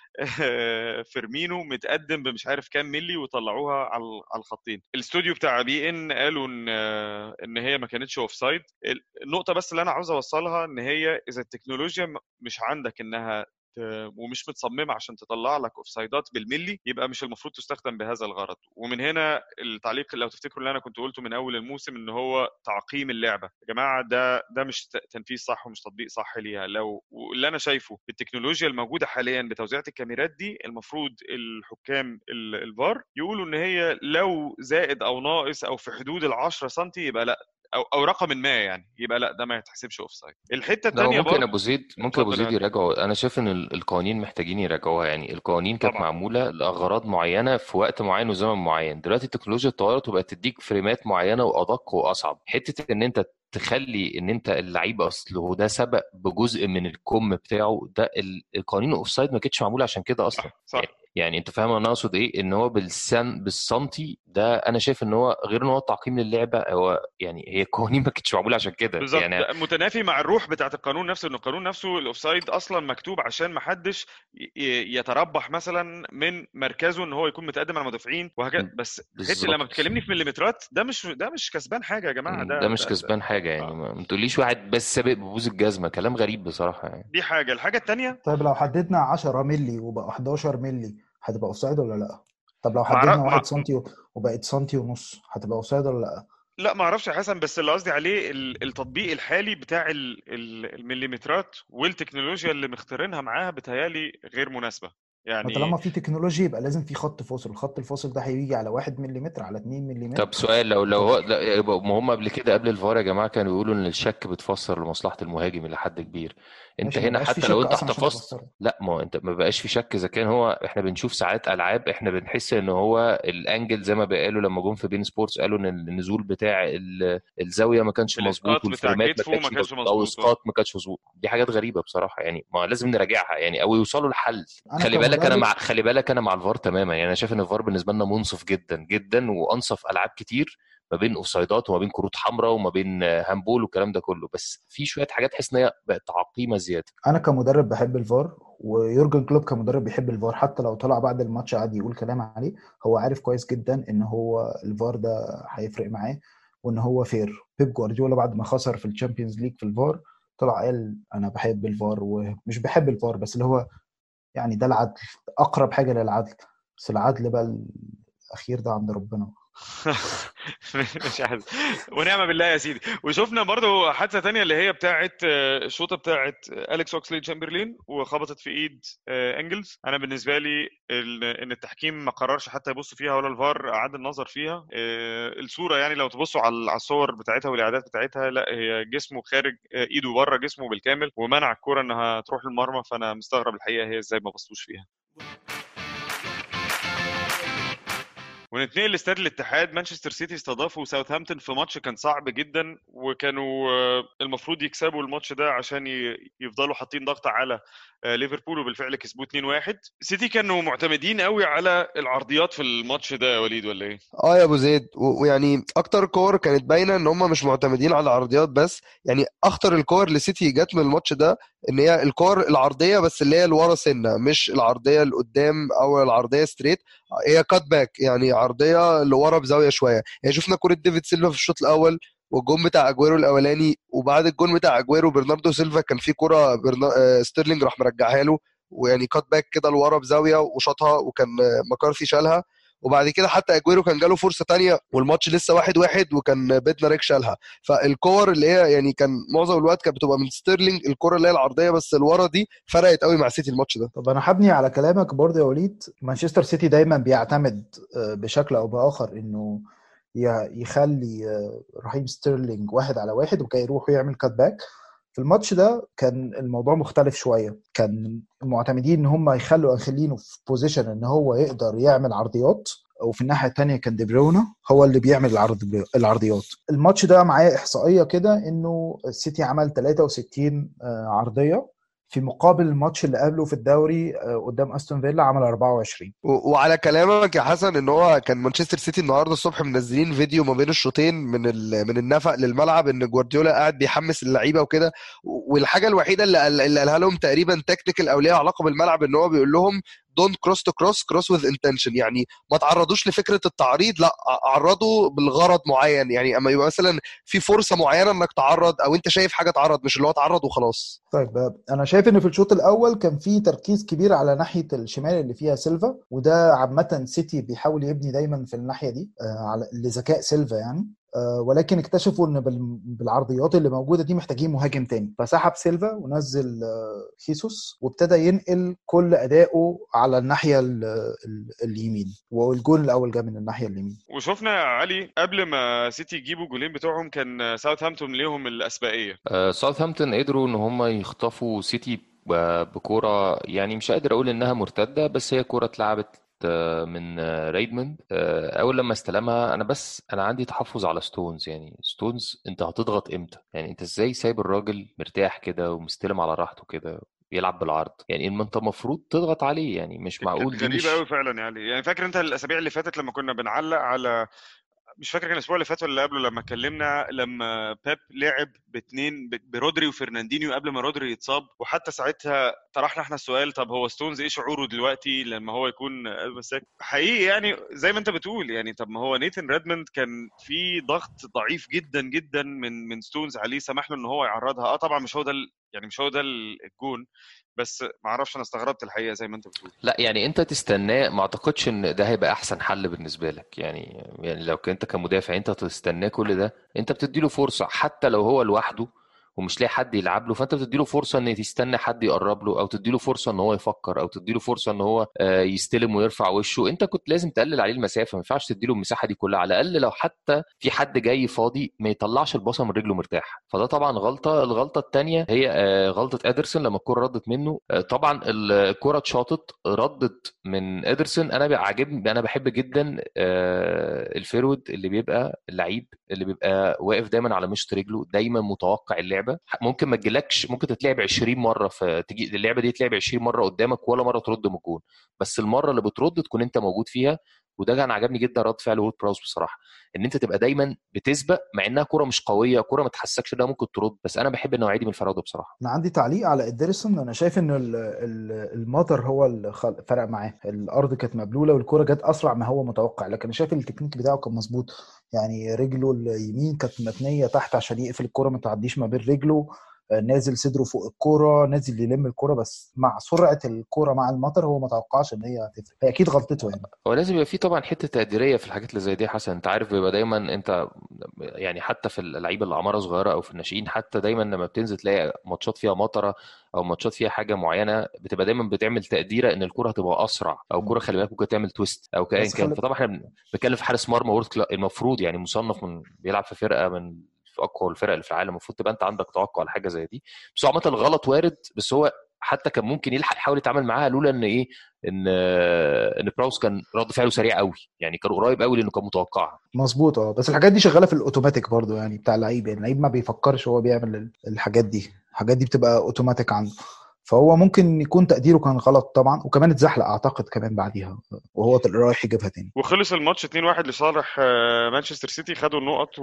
فيرمينو متقدم بمش عارف كام ملي وطلعوها على على الخطين الاستوديو بتاع بي ان قالوا ان ان هي ما كانتش اوف سايد النقطه بس اللي انا عاوز اوصلها ان هي اذا التكنولوجيا م- مش عندك انها ت- ومش متصممه عشان تطلع لك اوفسايدات بالملي يبقى مش المفروض تستخدم بهذا الغرض ومن هنا التعليق لو تفتكروا اللي انا كنت قلته من اول الموسم ان هو تعقيم اللعبه يا جماعه ده ده مش ت- تنفيذ صح ومش تطبيق صح ليها لو واللي انا شايفه بالتكنولوجيا الموجوده حاليا بتوزيعه الكاميرات دي المفروض الحكام ال- الفار يقولوا ان هي لو زائد او ناقص او في حدود ال 10 سم يبقى لا او او رقم ما يعني يبقى لا ده ما يتحسبش اوف سايد الحته لا هو الثانيه ممكن برضه ابو زيد ممكن ابو اتفضل يا زيد علي. يراجعوا انا شايف ان ال- القوانين محتاجين يراجعوها يعني القوانين كانت طبعا معموله لاغراض معينه في وقت معين وزمن معين دلوقتي التكنولوجيا اتطورت وبقت تديك فريمات معينه وادق واصعب حته ان انت تخلي ان انت اللعيب اصل هو ده سبق بجزء من الكم بتاعه ده ال- القوانين الاوفسايد ما كانتش معموله عشان كده اصلا صح صح يعني انت فاهم انا اقصد ايه ان هو بالسن بالسنتي ده انا شايف ان هو غير ان هو تعقيم للعبه هو يعني هي القوانين ما كانتش معموله عشان كده بالظبط يعني ده متنافي مع الروح بتاعت القانون نفسه ان القانون نفسه الاوفسايد اصلا مكتوب عشان ما حدش ي- ي- يتربح مثلا من مركزه ان هو يكون متقدم على المدافعين وهكذا بس حته لما بالظبط بتكلمني في مليمترات ده مش ده مش كسبان حاجه يا جماعه ده ده مش ده, ده كسبان حاجه يعني آه. ما ما تقوليش واحد بس سابق ببوز الجزمه كلام غريب بصراحه يعني دي حاجه الحاجه الثانيه طيب لو حددنا 10 مللي وبقى 11 مللي هتبقى اوفسايد ولا لا؟ طب لو مع حددنا مع 1 سم وبقت سنتي ونص هتبقى اوفسايد ولا لا؟ لا ما اعرفش يا حسن بس اللي قصدي عليه ال- التطبيق الحالي بتاع ال- ال- المليمترات والتكنولوجيا اللي مختارينها معاها بتهيالي غير مناسبه ما يعني طالما في تكنولوجي يبقى لازم في خط فاصل الخط الفاصل ده هيجي على 1 ملم على 2 ملم طب سؤال لو لو هو لا يبقى ما هم قبل كده قبل الفار يا جماعه كانوا بيقولوا ان الشك بتفسر لمصلحه المهاجم الى حد كبير انت ماشي ما هنا بقاش في حتى لو شك انت اصلا عشان احتفظت تفسره لا ما هو انت ما بقاش في شك اذا كان هو احنا بنشوف ساعات العاب احنا بنحس ان هو الانجل زي ما قالوا لما جم في بين سبورتس قالوا ان النزول بتاع ال- الزاويه ما كانش مظبوط الاسقاط بتاع والفريمات ما كتفه ما كانش كانش مظبوط او مظبوط آه. اسقاط ما كانش مظبوط دي حاجات غريبه بصراحه يعني ما لازم نراجعها يعني او يوصلوا لحل انا خلي بالك انا كمدرب مع خلي بالك انا مع الفار تماما يعني انا شايف ان الفار بالنسبه لنا منصف جدا جدا وانصف العاب كتير ما بين اوفسايدات وما بين كروت حمراء وما بين آه، هاندبول والكلام ده كله بس في شويه حاجات تحس ان هي بقت عقيمه زياده انا كمدرب بحب الفار ويورجن كلوب كمدرب بيحب الفار حتى لو طلع بعد الماتش قعد يقول كلام عليه هو عارف كويس جدا ان هو الفار ده هيفرق معاه وان هو فير بيب جوارديولا بعد ما خسر في الشامبيونز ليج في الفار طلع قال انا بحب الفار ومش بحب الفار بس اللي هو يعني ده العدل اقرب حاجه للعدل بس العدل بقى الاخير ده عند ربنا مش عارف ونعم بالله يا سيدي وشفنا برضو حادثه تانية اللي هي بتاعت آه، الشوطه بتاعت اليكس اوكسلي تشامبرلين وخبطت في ايد آه، انجلز انا بالنسبه لي ال- ان التحكيم ما قررش حتى يبص فيها ولا الفار اعاد النظر فيها آه، الصوره يعني لو تبصوا على على الصور بتاعتها والاعدادات بتاعتها لا هي جسمه خارج آه، ايده بره جسمه بالكامل ومنع الكره انها تروح للمرمى فانا مستغرب الحقيقه هي ازاي ما بصوش فيها ونتنقل لاستاد الاتحاد مانشستر سيتي استضافوا ساوثهامبتون في ماتش كان صعب جدا وكانوا آه، المفروض يكسبوا الماتش ده عشان ي- يفضلوا حاطين ضغط على آه، ليفربول وبالفعل كسبوه 2-1 سيتي كانوا معتمدين قوي على العرضيات في الماتش ده يا وليد ولا ايه؟ اه يا ابو زيد و- ويعني اكتر كور كانت باينه ان هم مش معتمدين على العرضيات بس يعني اخطر الكور لسيتي جت من الماتش ده ان هي الكور العرضيه بس اللي هي لورا سنه مش العرضيه لقدام او العرضيه ستريت هي كات باك يعني عرضيه لورا بزاويه شويه يعني شفنا كوره ديفيد سيلفا في الشوط الاول والجون بتاع اجويرو الاولاني وبعد الجون بتاع اجويرو برناردو سيلفا كان في كوره برنا... آه، ستيرلينج راح مرجعها له ويعني كات باك كده لورا بزاويه وشاطها وكان آه، مكارثي شالها وبعد كده حتى اجويرو كان جاله فرصه تانية والماتش لسه واحد واحد وكان بيتنا ريك شالها فالكور اللي هي يعني كان معظم الوقت كانت بتبقى من ستيرلينج الكره اللي هي العرضيه بس اللي ورا دي فرقت قوي مع سيتي الماتش ده طب انا هبني على كلامك برضه يا وليد مانشستر سيتي دايما بيعتمد آه، بشكل او باخر انه ي- يخلي آه، رحيم ستيرلينج واحد على واحد وكي يروح ويعمل كات باك في الماتش ده كان الموضوع مختلف شويه كان معتمدين ان هم يخلوا انخيلينو في بوزيشن ان هو يقدر يعمل عرضيات وفي الناحيه الثانيه كان دي برونا هو اللي بيعمل العرض العرضيات الماتش ده معايا احصائيه كده انه السيتي عمل 63 آه، عرضيه في مقابل الماتش اللي قبله في الدوري آه، قدام استون فيلا عمل 24 و- وعلى كلامك يا حسن ان هو كان مانشستر سيتي النهارده الصبح منزلين فيديو ما بين الشوطين من ال- من النفق للملعب ان جوارديولا قاعد بيحمس اللعيبه وكده والحاجه الوحيده اللي قال- اللي قالها لهم تقريبا تكنيكال او ليها علاقه بالملعب ان هو بيقول لهم دونت كروس تو كروس كروس وذ انتنشن يعني ما تعرضوش لفكره التعريض لا عرضوا بالغرض معين يعني اما يبقى مثلا في فرصه معينه انك تعرض او انت شايف حاجه تعرض مش اللي هو تعرض وخلاص طيب آه، انا شايف ان في الشوط الاول كان في تركيز كبير على ناحيه الشمال اللي فيها سيلفا وده عامه سيتي بيحاول يبني دايما في الناحيه دي آه، على لذكاء سيلفا يعني آه، ولكن اكتشفوا ان بال- بالعرضيات اللي موجوده دي محتاجين مهاجم تاني فسحب سيلفا ونزل آه، خيسوس وابتدى ينقل كل ادائه على الناحيه ال- ال- اليمين والجول الاول جه من الناحيه اليمين وشفنا يا علي قبل ما سيتي يجيبوا جولين بتوعهم كان ساوثهامبتون ليهم الاسبقيه آه، ساوثهامبتون قدروا ان هم يخطفوا سيتي ب- بكوره يعني مش قادر اقول انها مرتده بس هي كوره اتلعبت آه، من آه، ريدموند آه، اول لما استلمها انا بس انا عندي تحفظ على ستونز يعني ستونز انت هتضغط امتى يعني انت ازاي سايب الراجل مرتاح كده ومستلم على راحته كده يلعب بالعرض يعني إن انت المفروض تضغط عليه يعني مش معقول كانت دي غريبه مش قوي فعلا يعني يعني فاكر انت الاسابيع اللي فاتت لما كنا بنعلق على مش فاكر كان الاسبوع اللي فات ولا اللي قبله لما اتكلمنا لما بيب لعب باثنين ب- برودري وفرناندينيو قبل ما رودري يتصاب وحتى ساعتها طرحنا احنا السؤال طب هو ستونز ايه شعوره دلوقتي لما هو يكون قلب مساك حقيقي يعني زي ما انت بتقول يعني طب ما هو نيثن ريدموند كان في ضغط ضعيف جدا جدا من من ستونز عليه سمح له ان هو يعرضها اه طبعا مش هو ده ال- يعني مش هو ده الجون بس ما اعرفش انا استغربت الحقيقه زي ما انت بتقول لا يعني انت تستناه ما اعتقدش ان ده هيبقى احسن حل بالنسبه لك يعني يعني لو انت كمدافع انت تستناه كل ده انت بتديله فرصه حتى لو هو لوحده ومش لاقي حد يلعب له فانت بتديله فرصه ان تستنى حد يقرب له او تديله فرصه ان هو يفكر او تديله فرصه ان هو آه، يستلم ويرفع وشه انت كنت لازم تقلل عليه المسافه ما ينفعش تديله المساحه دي كلها على الاقل لو حتى في حد جاي فاضي ما يطلعش الباصه من رجله مرتاح فده طبعا غلطه الغلطه الثانيه هي آه، غلطه ادرسون لما الكره ردت منه آه، طبعا الكره اتشاطت ردت من ادرسون انا بقى عاجبني انا بحب جدا آه، الفيرود اللي بيبقى اللعيب اللي بيبقى واقف دايما على مشط رجله دايما متوقع اللعبه ممكن ما تجيلكش ممكن تتلعب 20 مره فتجي اللعبه دي تلعب 20 مره قدامك ولا مره ترد من الجون بس المره اللي بترد تكون انت موجود فيها وده كان عجبني جدا رد فعل وود براوس بصراحه ان انت تبقى دايما بتسبق مع انها كره مش قويه كره ما تحسكش انها ممكن ترد بس انا بحب النوعيه دي من الفراوده بصراحه انا عندي تعليق على ادرسون انا شايف ان ال- ال- المطر هو اللي خل- فرق معاه الارض كانت مبلوله والكره جت اسرع ما هو متوقع لكن انا شايف التكنيك بتاعه كان مظبوط يعني رجله اليمين كانت متنيه تحت عشان يقفل الكره ما تعديش ما بين رجله آه، نازل صدره فوق الكوره نازل يلم الكوره بس مع سرعه الكوره مع المطر هو ما توقعش ان هي هتفرق هي اكيد غلطته يعني هو لازم يبقى في طبعا حته تقديريه في الحاجات اللي زي دي يا حسن انت عارف بيبقى دايما انت يعني حتى في اللعيبه اللي اعمارها صغيره او في الناشئين حتى دايما لما بتنزل تلاقي ماتشات فيها مطره او ماتشات فيها حاجه معينه بتبقى دايما بتعمل تقديره ان الكره هتبقى اسرع او الكره خلي بالك ممكن تعمل تويست او كاين بس كان خلي- فطبعا احنا بنتكلم في حارس مرمى وورد كلا- المفروض يعني مصنف من بيلعب في فرقه من في اقوى الفرق اللي في العالم المفروض تبقى انت عندك توقع على حاجه زي دي بس هو عامه الغلط وارد بس هو حتى كان ممكن يلحق يحاول يتعامل معاها لولا ان ايه ان ان براوس كان رد فعله سريع قوي يعني كان قريب قوي لانه كان متوقعها مظبوط اه بس الحاجات دي شغاله في الاوتوماتيك برضو يعني بتاع اللعيب يعني اللعيب ما بيفكرش هو بيعمل ال- الحاجات دي الحاجات دي بتبقى اوتوماتيك عنده فهو ممكن يكون تقديره كان غلط طبعا وكمان اتزحلق اعتقد كمان بعديها وهو رايح يجيبها تاني وخلص الماتش 2-1 لصالح آه، مانشستر سيتي خدوا النقط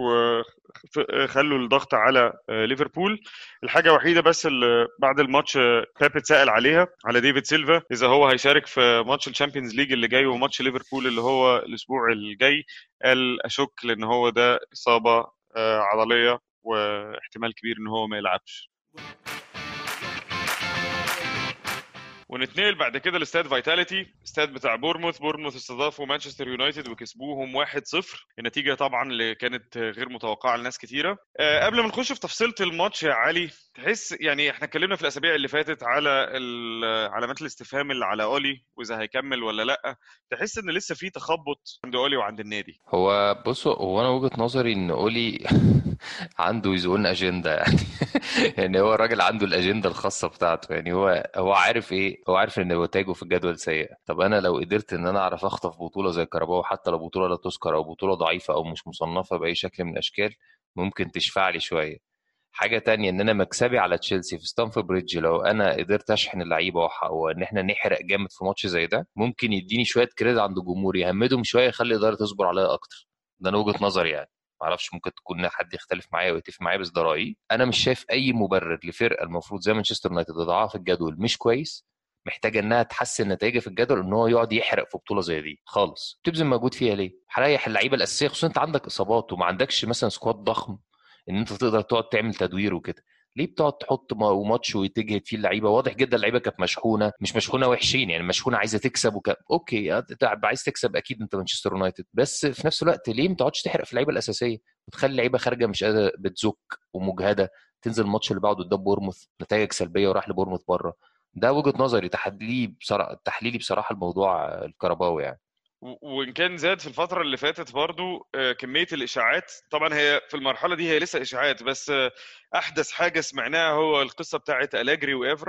وخلوا الضغط على آه، ليفربول الحاجة الوحيدة بس اللي بعد الماتش آه، بيب اتسأل عليها على ديفيد سيلفا إذا هو هيشارك في ماتش الشامبيونز ليج اللي جاي وماتش ليفربول اللي هو الأسبوع الجاي قال أشك لأن هو ده إصابة آه، عضلية واحتمال كبير إن هو ما يلعبش ونتنقل بعد كده لاستاد فيتاليتي استاد بتاع بورموث بورموث استضافوا مانشستر يونايتد وكسبوهم 1-0 النتيجه طبعا اللي كانت غير متوقعه لناس كتيره أه قبل ما نخش في تفصيله الماتش يا علي تحس يعني احنا اتكلمنا في الاسابيع اللي فاتت على ال- علامات الاستفهام اللي على اولي واذا هيكمل ولا لا تحس ان لسه في تخبط عند اولي وعند النادي هو بص هو انا وجهة نظري ان اولي عنده يزون اجنده يعني يعني هو الراجل عنده الاجنده الخاصه بتاعته يعني هو هو عارف ايه هو عارف ان نتائجه في الجدول سيئه طب انا لو قدرت ان انا اعرف اخطف بطوله زي كاراباو حتى لو بطوله لا تذكر او بطوله ضعيفه او مش مصنفه باي شكل من الاشكال ممكن تشفع لي شويه حاجه تانية ان انا مكسبي على تشيلسي في ستانفورد بريدج لو انا قدرت اشحن اللعيبه وح- وان احنا نحرق جامد في ماتش زي ده ممكن يديني شويه كريدت عند الجمهور يهمدهم شويه يخلي الاداره تصبر عليا اكتر ده انا وجهه نظري يعني معرفش ممكن تكون حد يختلف معايا ويتفق معايا بس ده رايي انا مش شايف اي مبرر لفرقه المفروض زي مانشستر يونايتد وضعها في الجدول مش كويس محتاجه انها تحسن نتائجها في الجدول ان هو يقعد يحرق في بطوله زي دي خالص تبذل مجهود فيها ليه هريح اللعيبه الاساسيه خصوصا انت عندك اصابات وما عندكش مثلا سكواد ضخم ان انت تقدر تقعد تعمل تدوير وكده ليه بتقعد تحط ما- ماتش وتجهد فيه اللعيبه واضح جدا اللعيبه كانت مشحونه مش مشحونه وحشين يعني مشحونه عايزه تكسب وك... اوكي انت عايز تكسب اكيد انت مانشستر يونايتد بس في نفس الوقت ليه ما تقعدش تحرق في اللعيبه الاساسيه وتخلي اللعيبه خارجه مش قادره بتزك ومجهده تنزل الماتش اللي بعده قدام بورموث نتائج سلبيه وراح لبورموث بره ده وجهه نظري تحليلي بصراحه تحليلي بصراحه الموضوع آه، الكرباوي يعني و- وان كان زاد في الفتره اللي فاتت برضو آه، كميه الاشاعات طبعا هي في المرحله دي هي لسه اشاعات بس آه، احدث حاجه سمعناها هو القصه بتاعت الاجري وافرا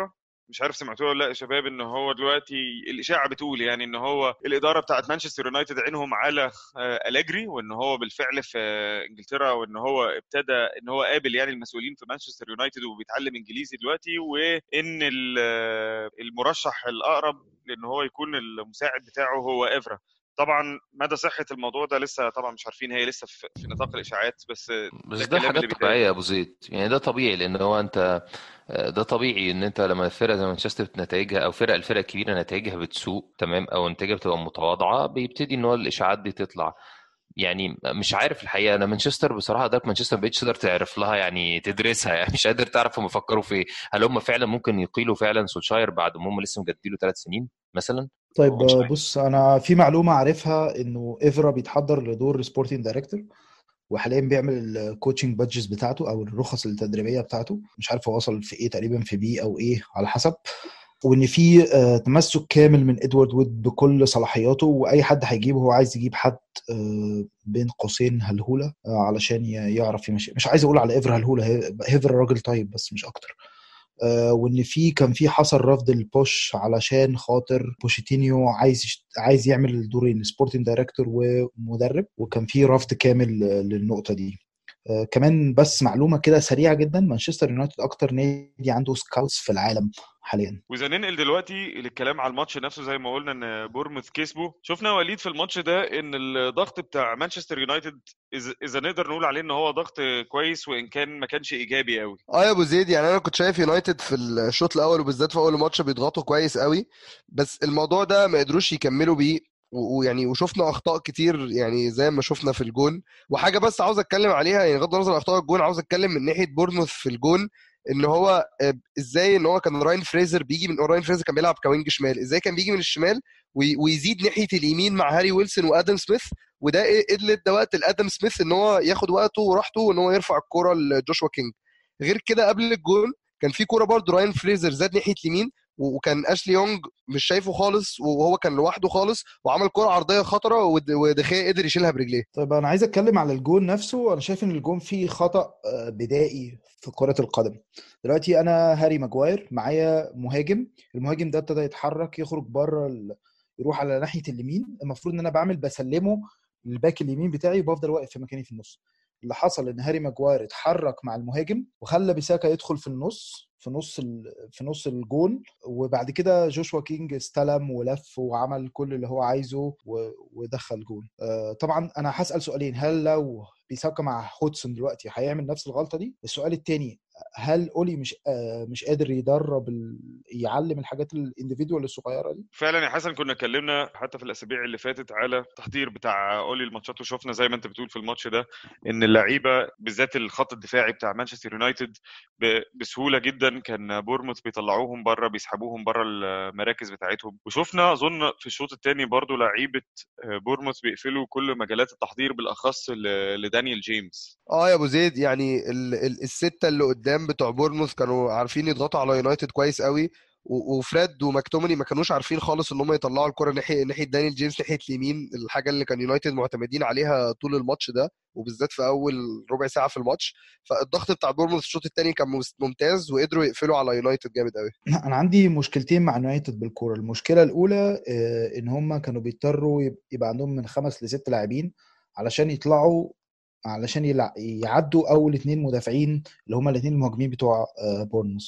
مش عارف سمعتوها ولا لا يا شباب ان هو دلوقتي الاشاعه بتقول يعني ان هو الاداره بتاعت مانشستر يونايتد عينهم على آه، اليجري وان هو بالفعل في انجلترا وان هو ابتدى ان هو قابل يعني المسؤولين في مانشستر يونايتد وبيتعلم انجليزي دلوقتي وان ال- آه، المرشح الاقرب لان هو يكون المساعد بتاعه هو ايفرا طبعا مدى صحه الموضوع ده لسه طبعا مش عارفين هي لسه في في نطاق الاشاعات بس بس ده ده الكلام اللي حاجات بيتقال طبيعية يا أبو زيد يعني ده طبيعي لأن هو أنت ده طبيعي إن أنت لما فرقة زي مانشستر نتائجها أو فرق الفرق الكبيرة نتائجها بتسوء تمام أو نتائجها بتبقى متواضعة بيبتدي إن هو الإشاعات دي تطلع يعني مش عارف الحقيقة أنا مانشستر بصراحة إدارة مانشستر ما بقتش تقدر تعرف لها يعني تدرسها يعني مش قادر تعرف هم بيفكروا في إيه هل هم فعلا ممكن يقيلوا فعلا سولشاير بعد ما هم لسه مجددين له ثلاث سنين مثلا طيب مش آه، عارف بص انا في معلومه عارفها انه ايفرا بيتحضر لدور سبورتنج دايركتور وحاليا بيعمل الكوتشنج بادجز بتاعته او الرخص التدريبيه بتاعته مش عارف هو وصل في ايه تقريبا في بي او ايه على حسب وان في آه، تمسك كامل من ادوارد وود بكل صلاحياته واي حد هيجيبه هو عايز يجيب حد آه، بين قوسين هلهوله آه، علشان ي- يعرف يمشي مش عايز اقول على ايفرا هلهوله هي- ايفرا راجل طيب بس مش اكتر آه، وان في كان في حصل رفض البوش علشان خاطر بوشيتينيو عايز يشت- عايز يعمل الدورين سبورتنج دايركتور ومدرب وكان في رفض كامل آه، للنقطه دي آه، كمان بس معلومه كده سريعه جدا مانشستر يونايتد اكتر نادي عنده سكاوتس في العالم حاليا واذا ننقل دلوقتي للكلام على الماتش نفسه زي ما قلنا ان بورموث كسبه شفنا وليد في الماتش ده ان الضغط بتاع مانشستر يونايتد إذا- اذا نقدر نقول عليه ان هو ضغط كويس وان كان ما كانش ايجابي قوي اه يا ابو زيد يعني انا كنت شايف يونايتد في الشوط الاول وبالذات في اول ماتش بيضغطوا كويس قوي بس الموضوع ده ما قدروش يكملوا بيه و- ويعني وشفنا اخطاء كتير يعني زي ما شفنا في الجون وحاجه بس عاوز اتكلم عليها يعني بغض النظر عن اخطاء الجون عاوز اتكلم من ناحيه بورنموث في الجون ان هو آه، ازاي ان هو كان راين فريزر بيجي من راين فريزر كان بيلعب كوينج شمال ازاي كان بيجي من الشمال وي- ويزيد ناحيه اليمين مع هاري ويلسون وادم سميث وده إيه- ادلت ده وقت لادم سميث ان هو ياخد وقته وراحته وان هو يرفع الكره لجوشوا كينج غير كده قبل الجون كان في كوره برضه راين فريزر زاد ناحيه اليمين و- وكان اشلي يونج مش شايفه خالص وهو كان لوحده خالص وعمل كره عرضيه خطره ود- ودخيا قدر يشيلها برجليه طيب انا عايز اتكلم على الجون نفسه انا شايف ان الجون فيه خطأ آه، بدائي في كرة القدم دلوقتي انا هاري ماجواير معايا مهاجم المهاجم ده ابتدى يتحرك يخرج بره ال... يروح على ناحية اليمين المفروض ان انا بعمل بسلمه للباك اليمين بتاعي وبفضل واقف في مكاني في النص اللي حصل ان هاري ماجواير اتحرك مع المهاجم وخلى بيساكا يدخل في النص في نص ال... في نص الجون وبعد كده جوشوا كينج استلم ولف وعمل كل اللي هو عايزه و... ودخل جون آه، طبعا انا هسال سؤالين هل لو بيساكا مع هودسون دلوقتي هيعمل نفس الغلطه دي السؤال الثاني هل اولي مش آه، مش قادر يدرب ال... يعلم الحاجات الانديفيدوال الصغيره دي فعلا يا حسن كنا اتكلمنا حتى في الاسابيع اللي فاتت على التحضير بتاع اولي الماتشات وشفنا زي ما انت بتقول في الماتش ده ان اللعيبه بالذات الخط الدفاعي بتاع مانشستر يونايتد ب- بسهوله جدا كان بورموث بيطلعوهم بره بيسحبوهم بره المراكز بتاعتهم وشفنا اظن في الشوط الثاني برضو لعيبه بورموث بيقفلوا كل مجالات التحضير بالاخص ل- لدانيال جيمس اه يا ابو زيد يعني ال ال السته اللي قدام بتوع بورنموث كانوا عارفين يضغطوا على يونايتد كويس قوي و- وفريد وماكتوميني ما كانوش عارفين خالص ان هم يطلعوا الكره ناحيه ناحيه دانيال جيمس ناحيه اليمين الحاجه اللي كان يونايتد معتمدين عليها طول الماتش ده وبالذات في اول ربع ساعه في الماتش فالضغط بتاع بورنموث الشوط الثاني كان مس- ممتاز وقدروا يقفلوا على يونايتد جامد قوي انا عندي مشكلتين مع يونايتد بالكوره المشكله الاولى آه، ان هم كانوا بيضطروا يب- يبقى عندهم من خمس لست لاعبين علشان يطلعوا علشان يلع- يعدوا اول اتنين مدافعين اللي هم الاتنين المهاجمين بتوع آه، بورنموث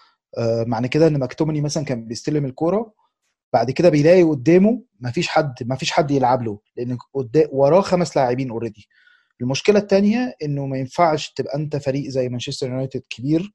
آه، معنى كده ان ماكتوميني مثلا كان بيستلم الكوره بعد كده بيلاقي قدامه مفيش حد مفيش حد يلعب له لان قدام وراه خمس لاعبين اوريدي المشكله الثانيه انه ما ينفعش تبقى انت فريق زي مانشستر يونايتد كبير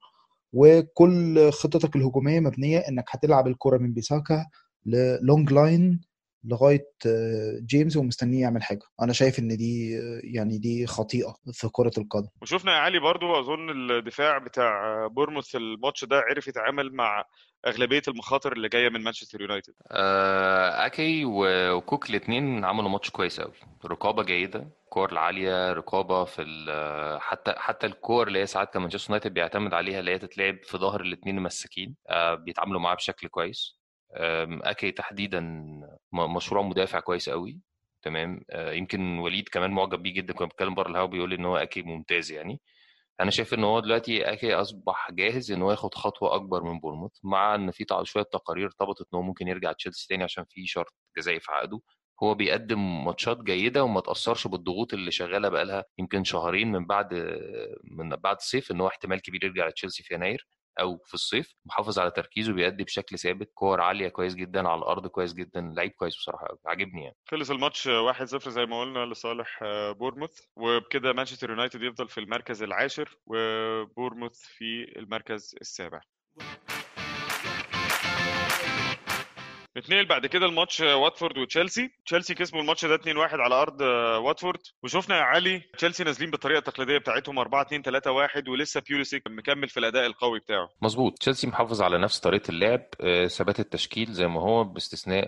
وكل خطتك الهجوميه مبنيه انك هتلعب الكره من بيساكا للونج لاين لغايه آه، جيمس ومستنيه يعمل حاجه انا شايف ان دي آه، يعني دي خطيئه في كره القدم وشفنا يا علي برضو اظن الدفاع بتاع بورموث الماتش ده عرف يتعامل مع اغلبيه المخاطر اللي جايه من مانشستر يونايتد آه، اكي و- وكوك الاثنين عملوا ماتش كويس قوي رقابه جيده الكور العاليه رقابه في ال- حتى حتى الكور اللي هي ساعات كان مانشستر يونايتد بيعتمد عليها اللي هي تتلعب في ظهر الاثنين المساكين آه، بيتعاملوا معاه بشكل كويس آم، اكي تحديدا م- مشروع مدافع كويس قوي تمام آه، يمكن وليد كمان معجب بيه جدا كنا بنتكلم بره الهوا بيقول لي ان هو اكي ممتاز يعني انا شايف ان هو دلوقتي اكي اصبح جاهز ان هو ياخد خطوه اكبر من بورموث مع ان في شويه تقارير ارتبطت ان هو ممكن يرجع تشيلسي تاني عشان في شرط جزائي في عقده هو بيقدم ماتشات جيده وما تاثرش بالضغوط اللي شغاله بقالها يمكن شهرين من بعد من بعد الصيف ان هو احتمال كبير يرجع لتشيلسي في يناير او في الصيف محافظ على تركيزه بيأدي بشكل ثابت كور عاليه كويس جدا على الارض كويس جدا لعيب كويس بصراحه عاجبني يعني خلص الماتش 1-0 زي ما قلنا لصالح بورموث وبكده مانشستر يونايتد يفضل في المركز العاشر وبورموث في المركز السابع نتنقل بعد كده الماتش واتفورد وتشيلسي تشيلسي كسبوا الماتش ده 2-1 على ارض واتفورد وشفنا يا علي تشيلسي نازلين بالطريقه التقليديه بتاعتهم 4 2 3 1 ولسه بيوليسيك مكمل في الاداء القوي بتاعه مظبوط تشيلسي محافظ على نفس طريقه اللعب ثبات التشكيل زي ما هو باستثناء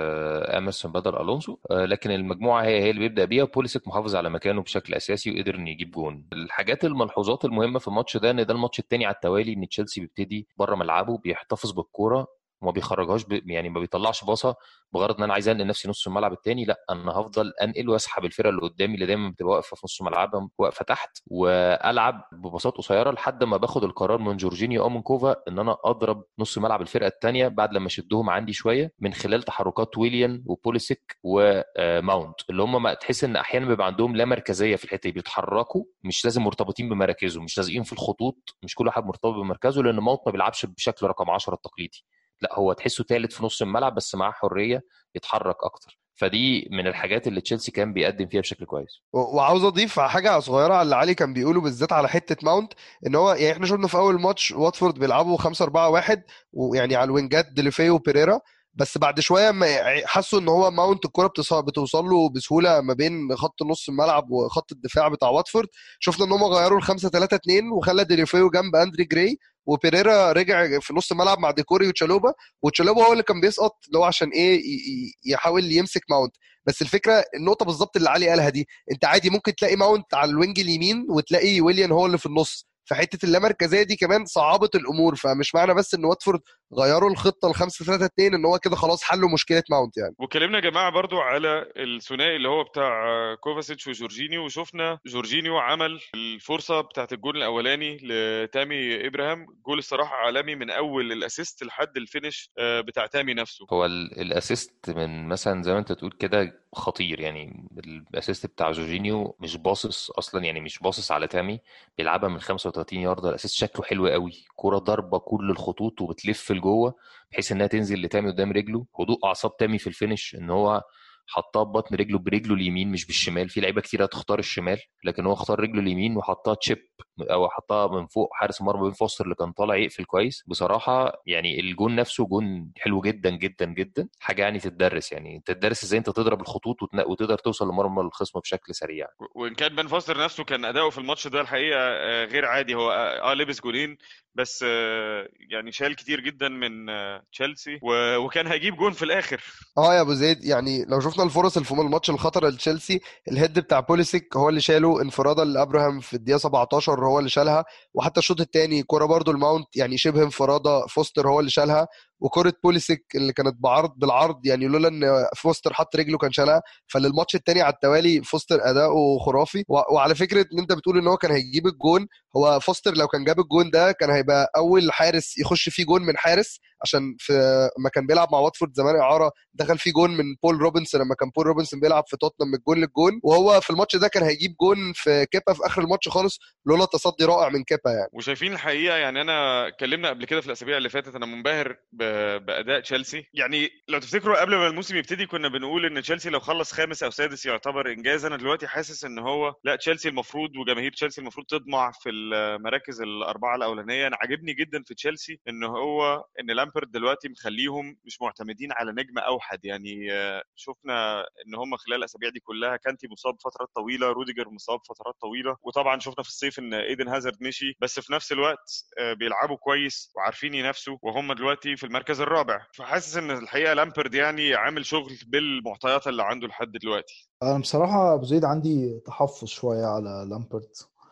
اميرسون بدل الونسو لكن المجموعه هي هي اللي بيبدا بيها بوليسيك محافظ على مكانه بشكل اساسي وقدر انه يجيب جون الحاجات الملحوظات المهمه في الماتش ده ان ده الماتش الثاني على التوالي ان تشيلسي بيبتدي بره ملعبه بيحتفظ بالكوره وما بيخرجهاش ب... يعني ما بيطلعش باصه بغرض ان انا عايز انقل نفسي نص الملعب الثاني لا انا هفضل انقل واسحب الفرقه اللي قدامي اللي دايما بتبقى واقفه في نص ملعبها واقفه تحت والعب بباصات قصيره لحد ما باخد القرار من جورجينيو او من كوفا ان انا اضرب نص ملعب الفرقه الثانيه بعد لما اشدهم عندي شويه من خلال تحركات ويليان وبوليسيك وماونت اللي هم تحس ان احيانا بيبقى عندهم لا مركزيه في الحته دي بيتحركوا مش لازم مرتبطين بمراكزهم مش لازقين في الخطوط مش كل واحد مرتبط بمركزه لان ماونت ما بيلعبش بشكل رقم 10 التقليدي لا هو تحسه ثالث في نص الملعب بس معاه حريه يتحرك اكتر فدي من الحاجات اللي تشيلسي كان بيقدم فيها بشكل كويس وعاوز اضيف حاجه صغيره على اللي علي كان بيقوله بالذات على حته ماونت ان هو يعني احنا شفنا في اول ماتش واتفورد بيلعبوا 5 4 1 ويعني على الوينجات ديليفي وبيريرا بس بعد شويه ما حسوا ان هو ماونت الكره بتوصل له بسهوله ما بين خط نص الملعب وخط الدفاع بتاع واتفورد شفنا ان هم غيروا ل 5 3 2 وخلى ديليفيو جنب اندري جراي وبيريرا رجع في نص الملعب مع ديكوري وتشالوبا وتشالوبا هو اللي كان بيسقط اللي هو عشان ايه يحاول يمسك ماونت بس الفكره النقطه بالظبط اللي علي قالها دي انت عادي ممكن تلاقي ماونت على الوينج اليمين وتلاقي ويليان هو اللي في النص فحته اللامركزيه دي كمان صعبت الامور فمش معنى بس ان واتفورد غيروا الخطه ل 5 3 2 ان هو كده خلاص حلوا مشكله ماونت يعني وكلمنا يا جماعه برضو على الثنائي اللي هو بتاع كوفاسيتش وجورجينيو وشفنا جورجينيو عمل الفرصه بتاعت الجول الاولاني لتامي ابراهام جول الصراحه عالمي من اول الاسيست لحد الفينش بتاع تامي نفسه هو الاسيست من مثلا زي ما انت تقول كده خطير يعني الاسيست بتاع جورجينيو مش باصص اصلا يعني مش باصص على تامي بيلعبها من 35 يارده الاسيست شكله حلو قوي كرة ضاربه كل الخطوط وبتلف لجوه بحيث انها تنزل لتامي قدام رجله هدوء اعصاب تامي في الفينش ان هو حطها ببطن رجله برجله اليمين مش بالشمال في لعيبه كتير هتختار الشمال لكن هو اختار رجله اليمين وحطها تشيب او حطها من فوق حارس المرمى بين فوستر اللي كان طالع يقفل كويس بصراحه يعني الجون نفسه جون حلو جدا جدا جدا حاجه يعني تتدرس يعني تتدرس ازاي انت تضرب الخطوط وتقدر توصل لمرمى الخصم بشكل سريع وان كان بين فوستر نفسه كان اداؤه في الماتش ده الحقيقه غير عادي هو اه لبس جولين بس يعني شال كتير جدا من تشيلسي وكان هيجيب جون في الاخر اه يا ابو زيد يعني لو شفنا الفرص اللي في الماتش الخطر لتشيلسي الهيد بتاع بوليسيك هو اللي شاله انفراده لابراهام في الدقيقه 17 هو اللي شالها وحتى الشوط الثاني كوره برده الماونت يعني شبه انفراده فوستر هو اللي شالها وكره بوليسيك اللي كانت بعرض بالعرض يعني لولا ان فوستر حط رجله كان شالها فللماتش الثاني على التوالي فوستر اداؤه خرافي وعلى فكره ان انت بتقول ان هو كان هيجيب الجون هو فوستر لو كان جاب الجون ده كان هيبقى اول حارس يخش فيه جون من حارس عشان في ما كان بيلعب مع واتفورد زمان اعاره دخل فيه جون من بول روبنسون لما كان بول روبنسون بيلعب في توتنهام من الجون للجون وهو في الماتش ده كان هيجيب جون في كيبا في اخر الماتش خالص لولا تصدي رائع من كيبا يعني وشايفين الحقيقه يعني انا اتكلمنا قبل كده في الاسابيع اللي فاتت انا منبهر باداء تشيلسي يعني لو تفتكروا قبل ما الموسم يبتدي كنا بنقول ان تشيلسي لو خلص خامس او سادس يعتبر انجاز انا دلوقتي حاسس ان هو لا تشيلسي المفروض وجماهير تشيلسي المفروض تطمع في المراكز الاربعه الاولانيه انا عاجبني جدا في تشيلسي ان هو ان لامبرد دلوقتي مخليهم مش معتمدين على نجم اوحد يعني شفنا ان هم خلال الاسابيع دي كلها كانتي مصاب فترات طويله روديجر مصاب فترات طويله وطبعا شفنا في الصيف ان ايدن هازارد مشي بس في نفس الوقت بيلعبوا كويس وعارفين ينافسوا وهم دلوقتي في المركز الرابع فحاسس ان الحقيقه لامبرد يعني عامل شغل بالمعطيات اللي عنده لحد دلوقتي انا بصراحه ابو زيد عندي تحفظ شويه على لامبرد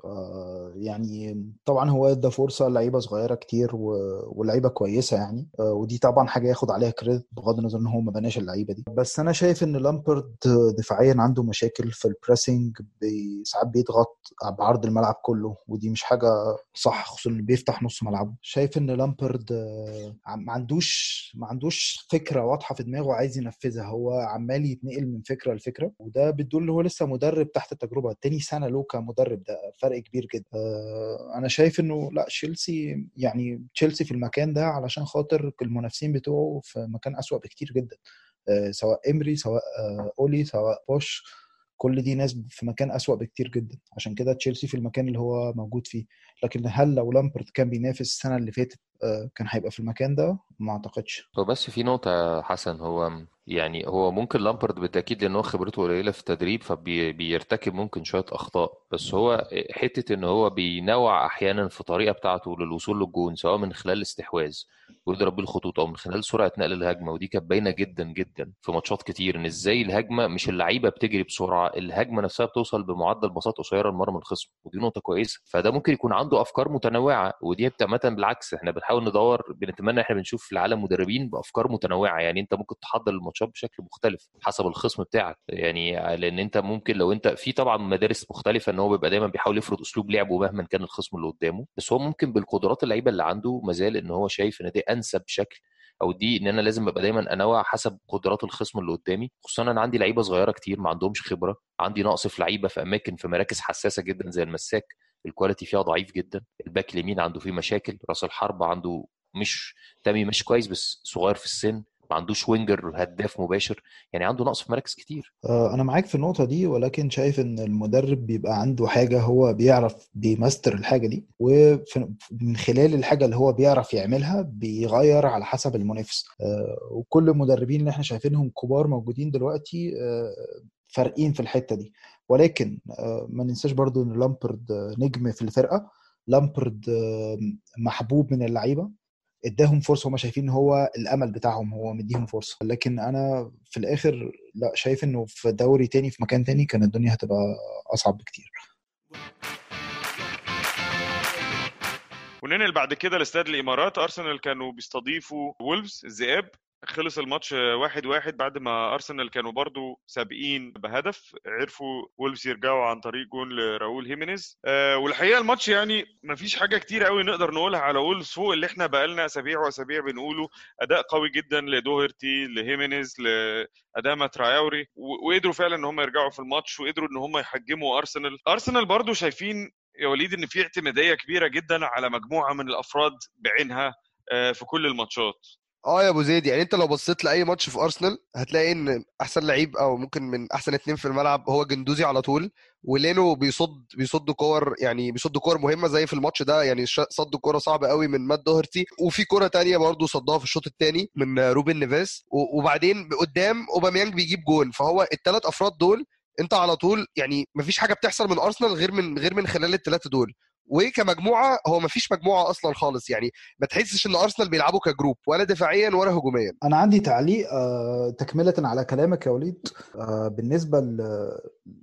آه، يعني طبعا هو ادى فرصه لعيبه صغيره كتير و- ولعيبه كويسه يعني آه، ودي طبعا حاجه ياخد عليها كريدت بغض النظر ان هو ما بناش اللعيبه دي بس انا شايف ان لامبرد دفاعيا عنده مشاكل في البريسنج بي- ساعات بيضغط بعرض الملعب كله ودي مش حاجه صح خصوصا اللي بيفتح نص ملعبه شايف ان لامبرد آه، عم- ما عندوش ما عندوش فكره واضحه في دماغه عايز ينفذها هو عمال يتنقل من فكره لفكره وده بتدل هو لسه مدرب تحت التجربه تاني سنه له كمدرب ده فرق كبير جدا آه، انا شايف انه لا تشيلسي يعني تشيلسي في المكان ده علشان خاطر المنافسين بتوعه في مكان اسوأ بكتير جدا آه، سواء امري سواء آه، اولي سواء بوش كل دي ناس في مكان أسوأ بكتير جدا عشان كده تشيلسي في المكان اللي هو موجود فيه لكن هل لو لامبرت كان بينافس السنة اللي فاتت آه، كان هيبقى في المكان ده ما اعتقدش هو بس في نقطة يا حسن هو يعني هو ممكن لامبرد بالتأكيد لأن هو خبرته قليلة في التدريب فبيرتكب ممكن شوية أخطاء بس هو حتة إن هو بينوع أحيانا في الطريقة بتاعته للوصول للجون سواء من خلال الاستحواذ ويضرب بيه الخطوط أو من خلال سرعة نقل الهجمة ودي كانت باينة جدا جدا في ماتشات كتير إن إزاي الهجمة مش اللعيبة بتجري بسرعة الهجمة نفسها بتوصل بمعدل بساط قصيرة لمرمى الخصم ودي نقطة كويسة فده ممكن يكون عنده أفكار متنوعة ودي عامة بالعكس إحنا بنحاول ندور بنتمنى إحنا بنشوف في العالم مدربين بأفكار متنوعة يعني أنت ممكن تحضر الماتشات بشكل مختلف حسب الخصم بتاعك يعني لأن أنت ممكن لو أنت في طبعا مدارس مختلفة إن هو بيبقى دايما بيحاول يفرض أسلوب لعبه مهما كان الخصم اللي قدامه بس هو ممكن بالقدرات اللعيبة اللي عنده مازال إن هو شايف إن دي أنسب شكل او دي ان انا لازم ابقى دايما انوع حسب قدرات الخصم اللي قدامي خصوصا انا عندي لعيبه صغيره كتير ما عندهمش خبره عندي نقص في لعيبه في اماكن في مراكز حساسه جدا زي المساك الكواليتي فيها ضعيف جدا الباك اليمين عنده فيه مشاكل راس الحرب عنده مش تامي مش كويس بس صغير في السن ما عندوش وينجر هداف مباشر يعني عنده نقص في مراكز كتير آه، أنا معاك في النقطة دي ولكن شايف إن المدرب بيبقى عنده حاجة هو بيعرف بيمستر الحاجة دي ومن خلال الحاجة اللي هو بيعرف يعملها بيغير على حسب المنافس آه، وكل المدربين اللي احنا شايفينهم كبار موجودين دلوقتي آه، فارقين في الحتة دي ولكن آه، ما ننساش برضو إن لامبرد آه، نجم في الفرقة لامبرد آه، محبوب من اللعيبة اداهم فرصه هم شايفين ان هو الامل بتاعهم هو مديهم فرصه لكن انا في الاخر لا شايف انه في دوري تاني في مكان تاني كان الدنيا هتبقى اصعب بكتير وننقل بعد كده لاستاد الامارات ارسنال كانوا بيستضيفوا وولفز الذئاب خلص الماتش واحد واحد بعد ما ارسنال كانوا برضو سابقين بهدف عرفوا وولفز يرجعوا عن طريق جون لراؤول هيمينيز أه والحقيقه الماتش يعني ما فيش حاجه كتير قوي نقدر نقولها على وولفز فوق اللي احنا بقالنا اسابيع واسابيع بنقوله اداء قوي جدا لدوهرتي لهيمينيز لاداما ترايوري و- وقدروا فعلا ان هم يرجعوا في الماتش وقدروا ان هم يحجموا ارسنال ارسنال برضو شايفين يا وليد ان في اعتماديه كبيره جدا على مجموعه من الافراد بعينها آه، في كل الماتشات اه يا ابو زيد يعني انت لو بصيت لاي ماتش في ارسنال هتلاقي ان احسن لعيب او ممكن من احسن اتنين في الملعب هو جندوزي على طول ولينو بيصد بيصد كور يعني بيصد كور مهمه زي في الماتش ده يعني ش- صد كوره صعبه قوي من مات دوهرتي وفي كوره تانية برضه صدها في الشوط الثاني من روبن نيفيز و- وبعدين قدام اوباميانج بيجيب جون فهو الثلاث افراد دول انت على طول يعني مفيش حاجه بتحصل من ارسنال غير من غير من خلال الثلاثه دول وكمجموعه هو مفيش مجموعه اصلا خالص يعني ما تحسش ان ارسنال بيلعبوا كجروب ولا دفاعيا ولا هجوميا انا عندي تعليق آه، تكمله على كلامك يا وليد آه، بالنسبه ل-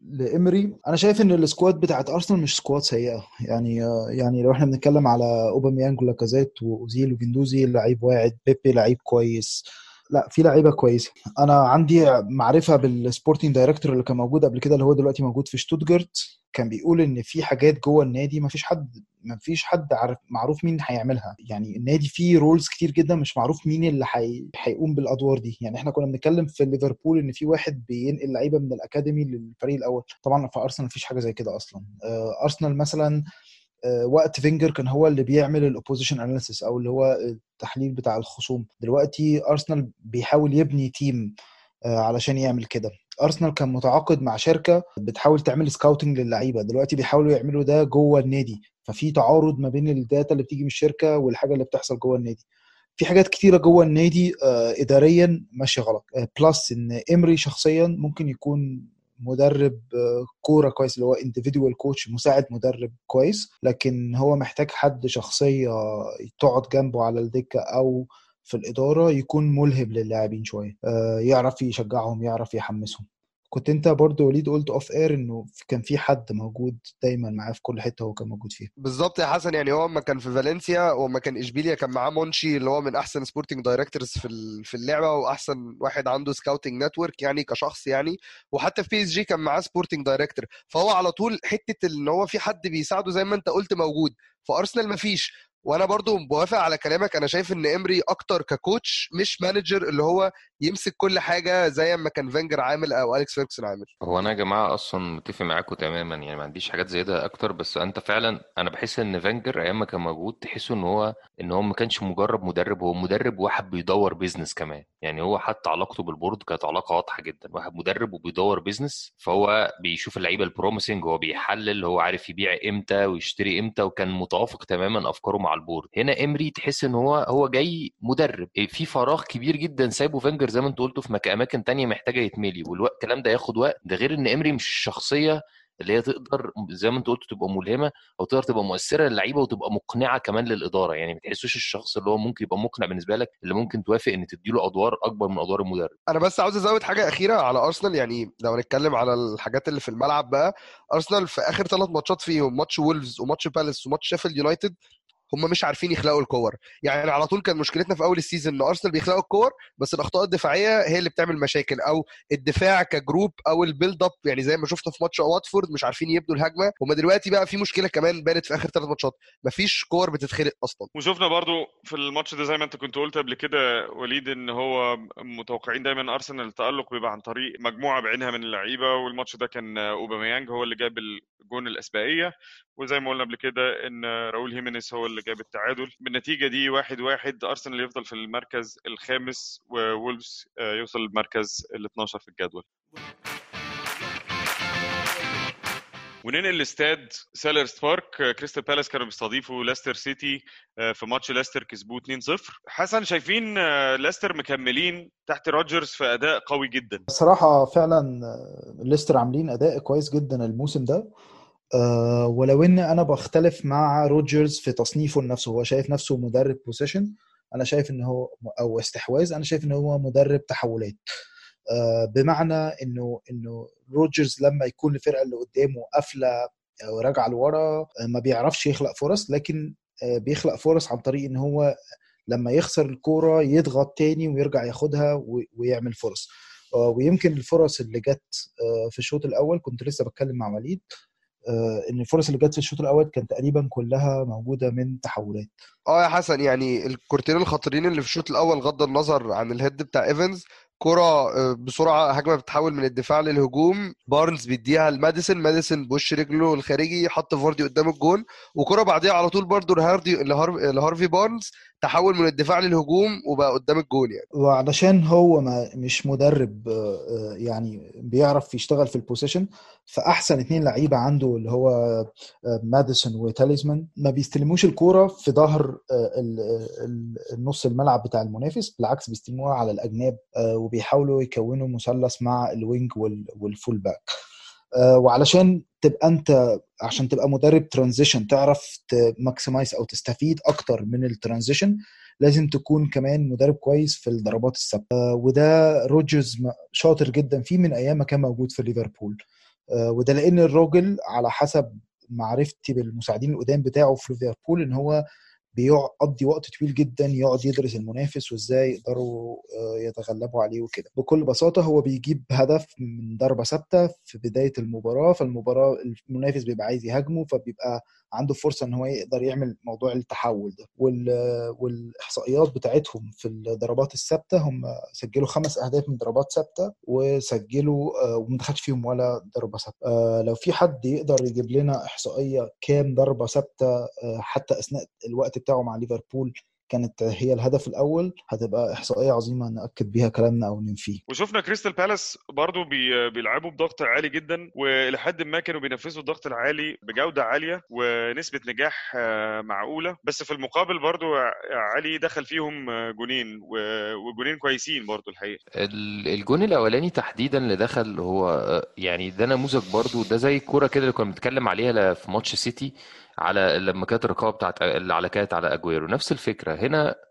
لامري انا شايف ان السكواد بتاعت ارسنال مش سكواد سيئه يعني آه، يعني لو احنا بنتكلم على اوباميانج ولاكازيت واوزيل وجندوزي لعيب واعد بيبي لعيب كويس لا في لعيبه كويسه انا عندي معرفه بالسبورتنج دايركتور اللي كان موجود قبل كده اللي هو دلوقتي موجود في شتوتجارت كان بيقول ان في حاجات جوه النادي ما فيش حد ما فيش حد عارف معروف مين هيعملها يعني النادي فيه رولز كتير جدا مش معروف مين اللي حي... هيقوم بالادوار دي يعني احنا كنا بنتكلم في ليفربول ان في واحد بينقل لعيبه من الاكاديمي للفريق الاول طبعا في ارسنال مفيش حاجه زي كده اصلا آه، ارسنال مثلا آه، وقت فينجر كان هو اللي بيعمل الاوبوزيشن اناليسيس او اللي هو التحليل بتاع الخصوم دلوقتي ارسنال بيحاول يبني تيم آه، علشان يعمل كده ارسنال كان متعاقد مع شركه بتحاول تعمل سكاوتنج للعيبه دلوقتي بيحاولوا يعملوا ده جوه النادي ففي تعارض ما بين الداتا اللي بتيجي من الشركه والحاجه اللي بتحصل جوه النادي في حاجات كتيره جوه النادي آه، اداريا ماشيه غلط آه، بلس ان امري شخصيا ممكن يكون مدرب آه، كوره كويس اللي هو individual كوتش مساعد مدرب كويس لكن هو محتاج حد شخصيه تقعد جنبه على الدكه او في الاداره يكون ملهم للاعبين شويه آه، يعرف يشجعهم يعرف يحمسهم كنت انت برضو وليد قلت اوف اير انه كان في حد موجود دايما معاه في كل حته هو كان موجود فيها بالظبط يا حسن يعني هو لما كان في فالنسيا وما كان اشبيليا كان معاه مونشي اللي هو من احسن سبورتنج دايركتورز في ال- في اللعبه واحسن واحد عنده سكاوتنج نتورك يعني كشخص يعني وحتى في بي اس جي كان معاه سبورتنج دايركتور فهو على طول حته ان هو في حد بيساعده زي ما انت قلت موجود في ارسنال مفيش وانا برضو بوافق على كلامك انا شايف ان امري اكتر ككوتش مش مانجر اللي هو يمسك كل حاجه زي ما كان فينجر عامل او اليكس فيركسون عامل هو انا يا جماعه اصلا متفق معاكم تماما يعني ما عنديش حاجات زياده اكتر بس انت فعلا انا بحس ان فانجر ايام ما كان موجود تحسه ان هو ان هو ما كانش مجرد مدرب هو مدرب واحد بيدور بيزنس كمان يعني هو حتى علاقته بالبورد كانت علاقه واضحه جدا واحد مدرب وبيدور بيزنس فهو بيشوف اللعيبه البروميسنج هو بيحلل هو عارف يبيع امتى ويشتري امتى وكان متوافق تماما افكاره مع البورد هنا امري تحس ان هو هو جاي مدرب في فراغ كبير جدا سايبه فانجر زي ما انت قلتوا في مك- اماكن تانية محتاجه يتملي والوقت الكلام ده ياخد وقت ده غير ان امري مش الشخصيه اللي هي تقدر زي ما انت قلت تبقى ملهمه او تقدر تبقى مؤثره للعيبه وتبقى مقنعه كمان للاداره يعني ما تحسوش الشخص اللي هو ممكن يبقى مقنع بالنسبه لك اللي ممكن توافق ان تديله ادوار اكبر من ادوار المدرب انا بس عاوز ازود حاجه اخيره على ارسنال يعني لو هنتكلم على الحاجات اللي في الملعب بقى ارسنال في اخر ثلاث ماتشات فيهم ماتش وولفز وماتش بالاس وماتش شيفيلد يونايتد هم مش عارفين يخلقوا الكور يعني على طول كان مشكلتنا في اول السيزون ان ارسنال بيخلقوا الكور بس الاخطاء الدفاعيه هي اللي بتعمل مشاكل او الدفاع كجروب او البيلد اب يعني زي ما شفنا في ماتش واتفورد مش عارفين يبنوا الهجمه هم دلوقتي بقى في مشكله كمان بانت في اخر ثلاث ماتشات مفيش كور بتتخلق اصلا وشفنا برضو في الماتش ده زي ما انت كنت قلت قبل كده وليد ان هو متوقعين دايما ارسنال التالق بيبقى عن طريق مجموعه بعينها من اللعيبه والماتش ده كان اوباميانج هو اللي جاب الجون الاسبقيه وزي ما قلنا قبل كده ان راؤول هيمينيز هو اللي جاب التعادل بالنتيجه دي واحد واحد ارسنال يفضل في المركز الخامس وولفز يوصل للمركز ال 12 في الجدول وننقل لاستاد سيلرز بارك كريستال بالاس كانوا بيستضيفوا ليستر سيتي في ماتش ليستر كسبوه 2-0 حسن شايفين ليستر مكملين تحت روجرز في اداء قوي جدا الصراحه فعلا ليستر عاملين اداء كويس جدا الموسم ده أه ولو ان انا بختلف مع روجرز في تصنيفه لنفسه هو شايف نفسه مدرب بوزيشن انا شايف ان هو او استحواذ انا شايف ان هو مدرب تحولات أه بمعنى انه انه روجرز لما يكون الفرقه اللي قدامه قافله او راجعه لورا ما بيعرفش يخلق فرص لكن بيخلق فرص عن طريق ان هو لما يخسر الكوره يضغط تاني ويرجع ياخدها ويعمل فرص ويمكن الفرص اللي جت في الشوط الاول كنت لسه بتكلم مع وليد ان الفرص اللي جت في الشوط الاول كانت تقريبا كلها موجوده من تحولات اه يا حسن يعني الكورتين الخطيرين اللي في الشوط الاول غض النظر عن الهيد بتاع ايفنز كرة بسرعة هجمة بتتحول من الدفاع للهجوم بارنز بيديها لماديسون ماديسون بوش رجله الخارجي حط فاردي قدام الجون وكرة بعديها على طول برضو لهاردي لهارفي بارنز تحول من الدفاع للهجوم وبقى قدام الجون يعني وعلشان هو ما مش مدرب يعني بيعرف يشتغل في البوزيشن فاحسن اتنين لعيبه عنده اللي هو ماديسون وتاليزمان ما بيستلموش الكوره في ظهر النص الملعب بتاع المنافس بالعكس بيستلموها على الاجناب وبيحاولوا يكونوا مثلث مع الوينج والفول باك وعلشان تبقى انت عشان تبقى مدرب ترانزيشن تعرف تماكسمايز او تستفيد اكتر من الترانزيشن لازم تكون كمان مدرب كويس في الضربات الثابته وده روجرز شاطر جدا فيه من ايام ما كان موجود في ليفربول وده لان الراجل على حسب معرفتي بالمساعدين القدام بتاعه في ليفربول ان هو بيقضي وقت طويل جدا يقعد يدرس المنافس وازاي يقدروا يتغلبوا عليه وكده بكل بساطه هو بيجيب هدف من ضربه ثابته في بدايه المباراه فالمباراه المنافس بيبقى عايز يهاجمه فبيبقى عنده فرصه ان هو يقدر يعمل موضوع التحول ده والاحصائيات بتاعتهم في الضربات الثابته هم سجلوا خمس اهداف من ضربات ثابته وسجلوا وما دخلش فيهم ولا ضربه ثابته لو في حد يقدر يجيب لنا احصائيه كام ضربه ثابته حتى اثناء الوقت بتاعه مع ليفربول كانت هي الهدف الاول هتبقى احصائيه عظيمه ناكد بيها كلامنا او ننفيه وشفنا كريستال بالاس برضو بي بيلعبوا بضغط عالي جدا ولحد ما كانوا بينفذوا الضغط العالي بجوده عاليه ونسبه نجاح معقوله بس في المقابل برضو علي دخل فيهم جونين وجونين كويسين برضو الحقيقه الجون الاولاني تحديدا اللي دخل هو يعني ده نموذج برضو ده زي الكوره كده اللي كنا بنتكلم عليها في ماتش سيتي على لما كانت الرقابه بتاعت اللي على كانت على اجويرو نفس الفكره هنا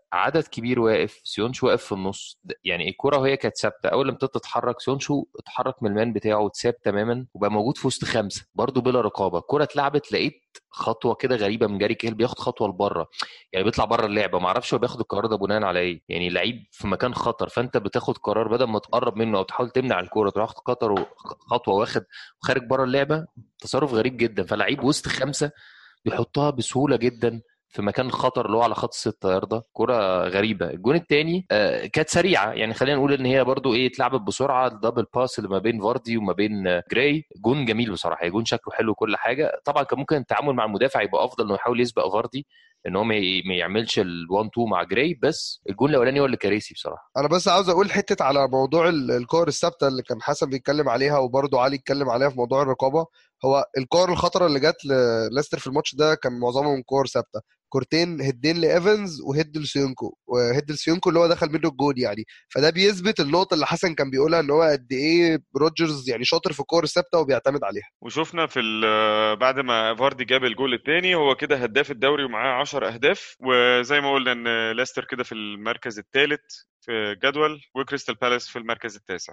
عدد كبير واقف سيونشو واقف في النص د- يعني الكرة وهي كانت ثابته اول لما ابتدت تتحرك سيونشو اتحرك من المان بتاعه واتساب تماما وبقى موجود في وسط خمسه برضه بلا رقابه الكرة اتلعبت لقيت خطوه كده غريبه من جاري كيل بياخد خطوه لبره يعني بيطلع بره اللعبه ما اعرفش هو بياخد القرار ده بناء على ايه يعني لعيب في مكان خطر فانت بتاخد قرار بدل ما تقرب منه او تحاول تمنع الكوره تروح واخد خطر وخطوه واخد وخارج بره اللعبه تصرف غريب جدا فلعيب وسط خمسه بيحطها بسهوله جدا في مكان خطر اللي هو على خط الستة ياردة كرة غريبة الجون الثاني كانت سريعة يعني خلينا نقول ان هي برضو ايه اتلعبت بسرعة الدبل باس اللي ما بين فاردي وما بين آه، جراي جون جميل بصراحة جون شكله حلو وكل حاجة طبعا كان ممكن التعامل مع المدافع يبقى افضل انه يحاول يسبق فاردي ان هو ما ي- ما يعملش ال1 2 مع جراي بس الجون الاولاني هو اللي كارثي بصراحة انا بس عاوز اقول حته على موضوع ال- الكور الثابته اللي كان حسن بيتكلم عليها وبرضه علي اتكلم عليها في موضوع الرقابه هو الكور الخطره اللي جت لليستر في الماتش ده كان معظمهم كور ثابته كورتين هيدين لايفنز وهيد لسيونكو وهيد لسيونكو اللي هو دخل منه الجول يعني فده بيثبت النقطه اللي حسن كان بيقولها ان هو قد ايه روجرز يعني شاطر في الكور الثابته وبيعتمد عليها وشفنا في ال- بعد ما فاردي جاب الجول الثاني هو كده هداف الدوري ومعاه 10 اهداف وزي ما قلنا ان ليستر كده في المركز الثالث في الجدول وكريستال بالاس في المركز التاسع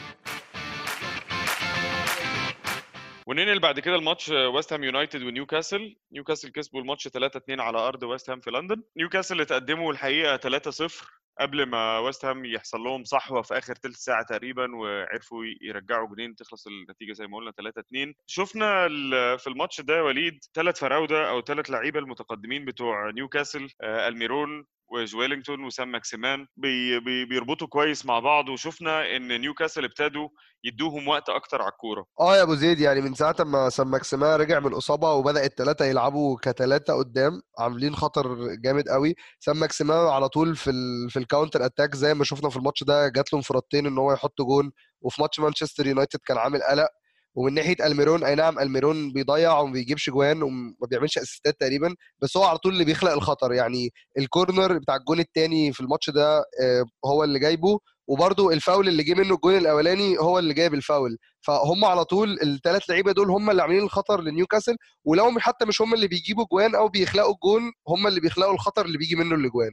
وننقل بعد كده الماتش ويست هام يونايتد ونيوكاسل نيوكاسل كسبوا الماتش 3-2 على ارض ويست هام في لندن نيوكاسل اتقدموا الحقيقه 3-0 قبل ما ويست هام يحصل لهم صحوه في اخر ثلث ساعه تقريبا وعرفوا يرجعوا جولين تخلص النتيجه زي ما قلنا 3-2 شفنا ال- في الماتش ده يا وليد ثلاث فراوده او ثلاث لعيبه المتقدمين بتوع نيوكاسل آه، الميرون وجويلينغتون وسام ماكسيمان بي بي بيربطوا كويس مع بعض وشفنا ان نيوكاسل ابتدوا يدوهم وقت اكتر على الكوره اه يا ابو زيد يعني من ساعه ما سام ماكسيمان رجع من الاصابه وبدا الثلاثه يلعبوا كثلاثه قدام عاملين خطر جامد قوي سام ماكسيمان على طول في ال... في الكاونتر اتاك زي ما شفنا في الماتش ده جات له انفرادتين ان هو يحط جون وفي ماتش مانشستر يونايتد كان عامل قلق ومن ناحيه الميرون اي نعم الميرون بيضيع وما بيجيبش جوان وما بيعملش اسيستات تقريبا بس هو على طول اللي بيخلق الخطر يعني الكورنر بتاع الجون الثاني في الماتش ده آه، هو اللي جايبه وبرده الفاول اللي جه منه الجون الاولاني هو اللي جايب الفاول فهم على طول الثلاث لعيبه دول هم اللي عاملين الخطر لنيوكاسل ولو حتى مش هم اللي بيجيبوا جوان او بيخلقوا الجون هم اللي بيخلقوا الخطر اللي بيجي منه الاجوان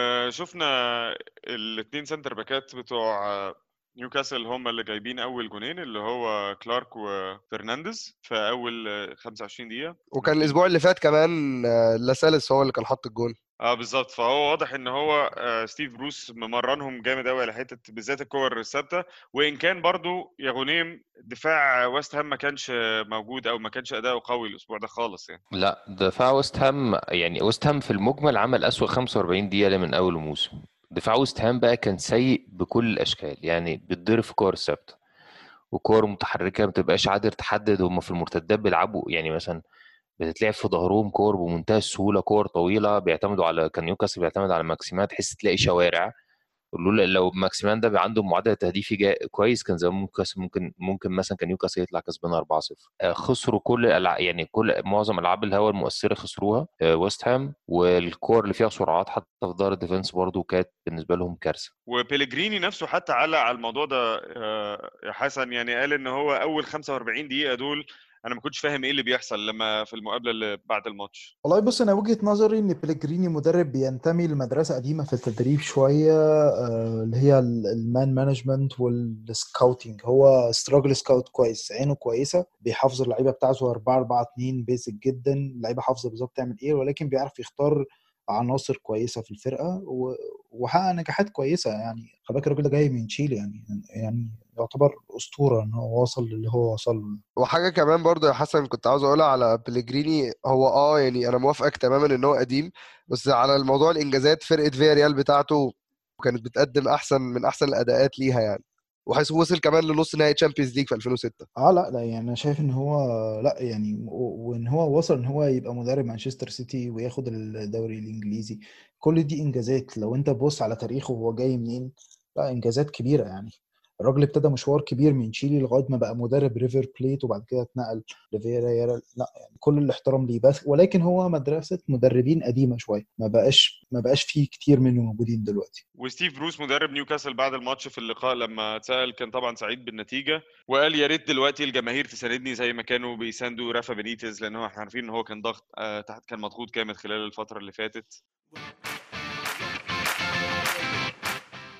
وشفنا الاثنين سنتر باكات بتوع نيوكاسل هم اللي جايبين اول جونين اللي هو كلارك وفرنانديز في اول 25 دقيقه وكان الاسبوع اللي فات كمان آه، لاسالس هو اللي كان حط الجون اه بالظبط فهو واضح ان هو آه، ستيف بروس ممرنهم جامد قوي على حته بالذات الكور الثابته وان كان برضو يا غنيم دفاع ويست هام ما كانش موجود او ما كانش اداؤه قوي الاسبوع ده خالص يعني لا دفاع ويست هام يعني ويست هام في المجمل عمل أسوأ 45 دقيقة من أول الموسم دفاع ويست هام بقى كان سيء بكل الأشكال يعني بتضرب في كور ثابتة وكور متحركة ما بتبقاش قادر تحدد هم في المرتدات بيلعبوا يعني مثلا بتتلعب في ظهرهم كور بمنتهى السهولة كور طويلة بيعتمدوا على كان نيوكاسل بيعتمد على ماكسيمات تحس تلاقي شوارع لولا لو ماكسيمان ده بقى عنده معدل تهديفي جا كويس كان زمان نيوكاسل ممكن ممكن مثلا كان نيوكاسل يطلع كسبان 4-0 آه، خسروا كل الألع... يعني كل معظم العاب الهوا المؤثره خسروها آه، ويست هام والكور اللي فيها سرعات حتى في ظهر الديفنس برضو كانت بالنسبه لهم كارثه وبيليجريني نفسه حتى علق على الموضوع ده آه، يا حسن يعني قال ان هو اول 45 دقيقه دول انا ما كنتش فاهم ايه اللي بيحصل لما في المقابله اللي بعد الماتش والله بص انا وجهة نظري ان بيليجريني مدرب بينتمي لمدرسة قديمة في التدريب شوية آه، اللي هي ال- المان مانجمنت والسكاوتنج هو ستراجل سكاوت كويس عينه كويسة بيحافظ اللعيبة بتاعته 4 4 2 بيزك جدا اللعيبة حافظة بالظبط تعمل ايه ولكن بيعرف يختار عناصر كويسة في الفرقة و- وحقق نجاحات كويسة يعني خلي بالك الراجل ده جاي من تشيلي يعني يعني يعتبر أسطورة ان هو وصل للي هو وصل له وحاجه كمان برضو يا حسن كنت عاوز اقولها على بليجريني هو اه يعني انا موافقك تماما ان هو قديم بس على الموضوع الانجازات فرقه فيا ريال بتاعته كانت بتقدم احسن من احسن الاداءات ليها يعني وحيث وصل كمان لنص نهائي تشامبيونز ليج في 2006 اه لا لا يعني انا شايف ان هو لا يعني و- وان هو وصل ان هو يبقى مدرب مانشستر سيتي وياخد الدوري الانجليزي كل دي انجازات لو انت تبص على تاريخه وهو جاي منين لا انجازات كبيره يعني الراجل ابتدى مشوار كبير من تشيلي لغايه ما بقى مدرب ريفر بليت وبعد كده اتنقل لفياريال لا يعني كل الاحترام ليه بس ولكن هو مدرسه مدربين قديمه شويه ما بقاش ما بقاش فيه كتير منهم موجودين دلوقتي وستيف بروس مدرب نيوكاسل بعد الماتش في اللقاء لما اتسال كان طبعا سعيد بالنتيجه وقال يا ريت دلوقتي الجماهير تساندني زي ما كانوا بيساندوا رافا بينيتز لان هو احنا عارفين ان هو كان ضغط آه، تحت كان مضغوط جامد خلال الفتره اللي فاتت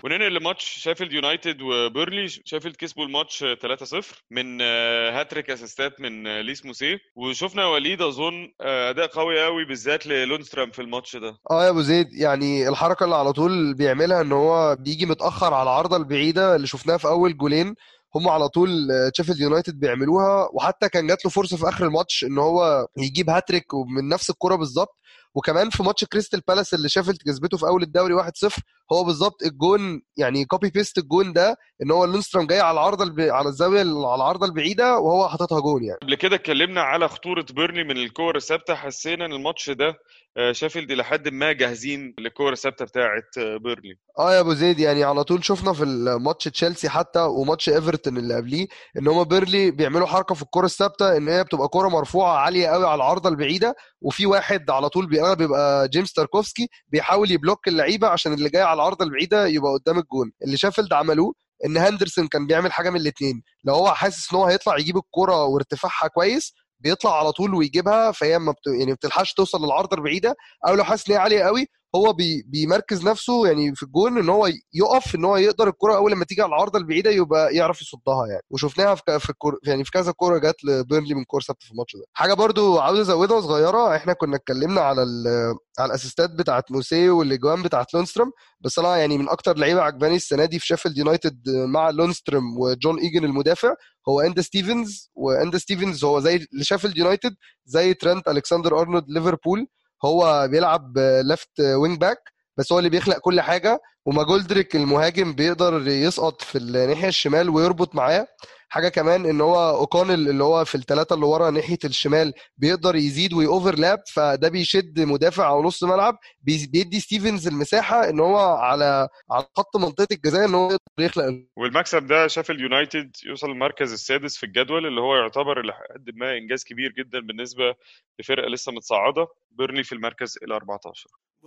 وننقل لماتش شيفيلد يونايتد وبيرلي شيفيلد كسبوا الماتش 3-0 من آه، هاتريك اسيستات من آه، ليس موسيه وشفنا وليد اظن آه، اداء قوي قوي بالذات للونسترام في الماتش ده اه يا ابو زيد يعني الحركه اللي على طول بيعملها ان هو بيجي متاخر على العارضه البعيده اللي شفناها في اول جولين هم على طول آه، تشيفيلد يونايتد بيعملوها وحتى كان جات له فرصه في اخر الماتش ان هو يجيب هاتريك من نفس الكره بالظبط وكمان في ماتش كريستال بالاس اللي شيفيلد كسبته في اول الدوري 1-0 هو بالظبط الجون يعني كوبي بيست الجون ده ان هو لونسترام جاي على العارضه الب... على الزاويه على العارضه البعيده وهو حاططها جون يعني قبل كده اتكلمنا على خطوره بيرلي من الكور الثابته حسينا ان الماتش ده آه، شيفيلد الى حد ما جاهزين للكور الثابته بتاعه آه، بيرلي اه يا ابو زيد يعني على طول شفنا في الماتش تشيلسي حتى وماتش ايفرتون اللي قبليه ان هم بيرلي بيعملوا حركه في الكره الثابته ان هي بتبقى كره مرفوعه عاليه قوي على العارضه البعيده وفي واحد على طول بيبقى بيبقى جيمس تاركوفسكي بيحاول يبلوك اللعيبه عشان اللي جاي على العارضه البعيده يبقى قدام الجون اللي شيفيلد عملوه ان هندرسون كان بيعمل حاجه من الاثنين لو هو حاسس ان هو هيطلع يجيب الكره وارتفاعها كويس بيطلع على طول ويجيبها فهي ما بت... يعني ما بتلحقش توصل للعارضه البعيده او لو حاسس ان هي عاليه قوي هو بي بيمركز نفسه يعني في الجون ان هو يقف ان هو يقدر الكره اول لما تيجي على العارضه البعيده يبقى يعرف يصدها يعني وشفناها في ك- في الكور يعني في كذا كوره جت لبيرلي من كور ثابته في الماتش ده حاجه برضو عاوز ازودها صغيره احنا كنا اتكلمنا على ال- على الاسيستات بتاعت موسيه والاجوان بتاعت لونستروم بس انا يعني من اكتر لعيبه عجباني السنه دي في شيفيلد يونايتد مع لونستروم وجون ايجن المدافع هو اندا ستيفنز واندا ستيفنز هو زي لشيفيلد يونايتد زي ترنت الكسندر ارنولد ليفربول هو بيلعب ليفت وينج باك بس هو اللي بيخلق كل حاجه وماجولدريك المهاجم بيقدر يسقط في الناحيه الشمال ويربط معاه حاجه كمان ان هو اوكونل اللي هو في الثلاثه اللي ورا ناحيه الشمال بيقدر يزيد ويوفرلاب فده بيشد مدافع او نص ملعب بي- بيدي ستيفنز المساحه ان هو على على خط منطقه الجزاء ان هو يقدر يخلق والمكسب ده شيفيلد يونايتد يوصل المركز السادس في الجدول اللي هو يعتبر لحد ما انجاز كبير جدا بالنسبه لفرقه لسه متصاعده بيرلي في المركز ال 14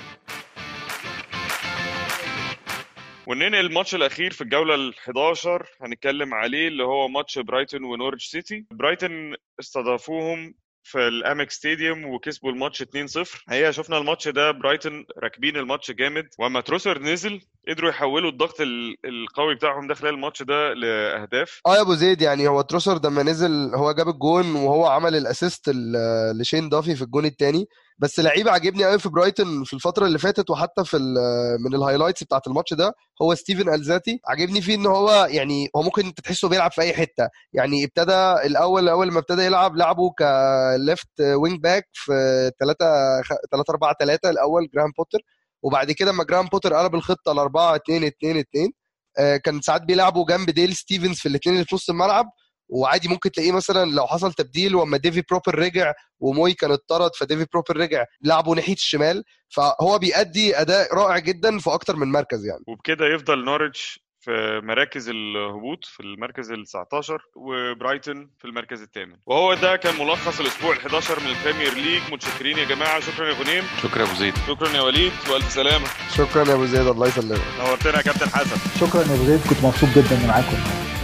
وننقل الماتش الاخير في الجوله ال 11 هنتكلم عليه اللي هو ماتش برايتون ونورwich سيتي برايتون استضافوهم في الامك ستاديوم وكسبوا الماتش 2-0 هي شفنا الماتش ده برايتون راكبين الماتش جامد واما تروسر نزل قدروا يحولوا الضغط ال- القوي بتاعهم ده خلال الماتش ده لاهداف اه يا ابو زيد يعني هو تروسر لما نزل هو جاب الجون وهو عمل الاسيست ل- لشين دافي في الجون الثاني بس لعيب عاجبني قوي في برايتون في الفتره اللي فاتت وحتى في ال- من الهايلايتس بتاعت الماتش ده هو ستيفن الزاتي عاجبني فيه ان هو يعني هو ممكن انت تحسه بيلعب في اي حته يعني ابتدى الاول اول ما ابتدى يلعب لعبه كليفت وينج باك في 3 3 4 3 الاول جراهام بوتر وبعد كده لما جراهام بوتر قلب الخطه ل 4 2 2 2 آه، كان ساعات بيلعبوا جنب ديل ستيفنز في الاثنين اللي في نص الملعب وعادي ممكن تلاقيه مثلا لو حصل تبديل واما ديفي بروبر رجع وموي كان اتطرد فديفي بروبر رجع لعبوا ناحيه الشمال فهو بيأدي اداء رائع جدا في اكتر من مركز يعني وبكده يفضل نورwich في مراكز الهبوط في المركز ال 19 وبرايتون في المركز الثامن وهو ده كان ملخص الاسبوع ال 11 من البريمير ليج متشكرين يا جماعه شكرا يا غنيم شكرا يا ابو زيد شكرا يا وليد والف سلامه شكرا يا ابو زيد الله يسلمك نورتنا يا كابتن حسن شكرا يا ابو زيد كنت مبسوط جدا اني معاكم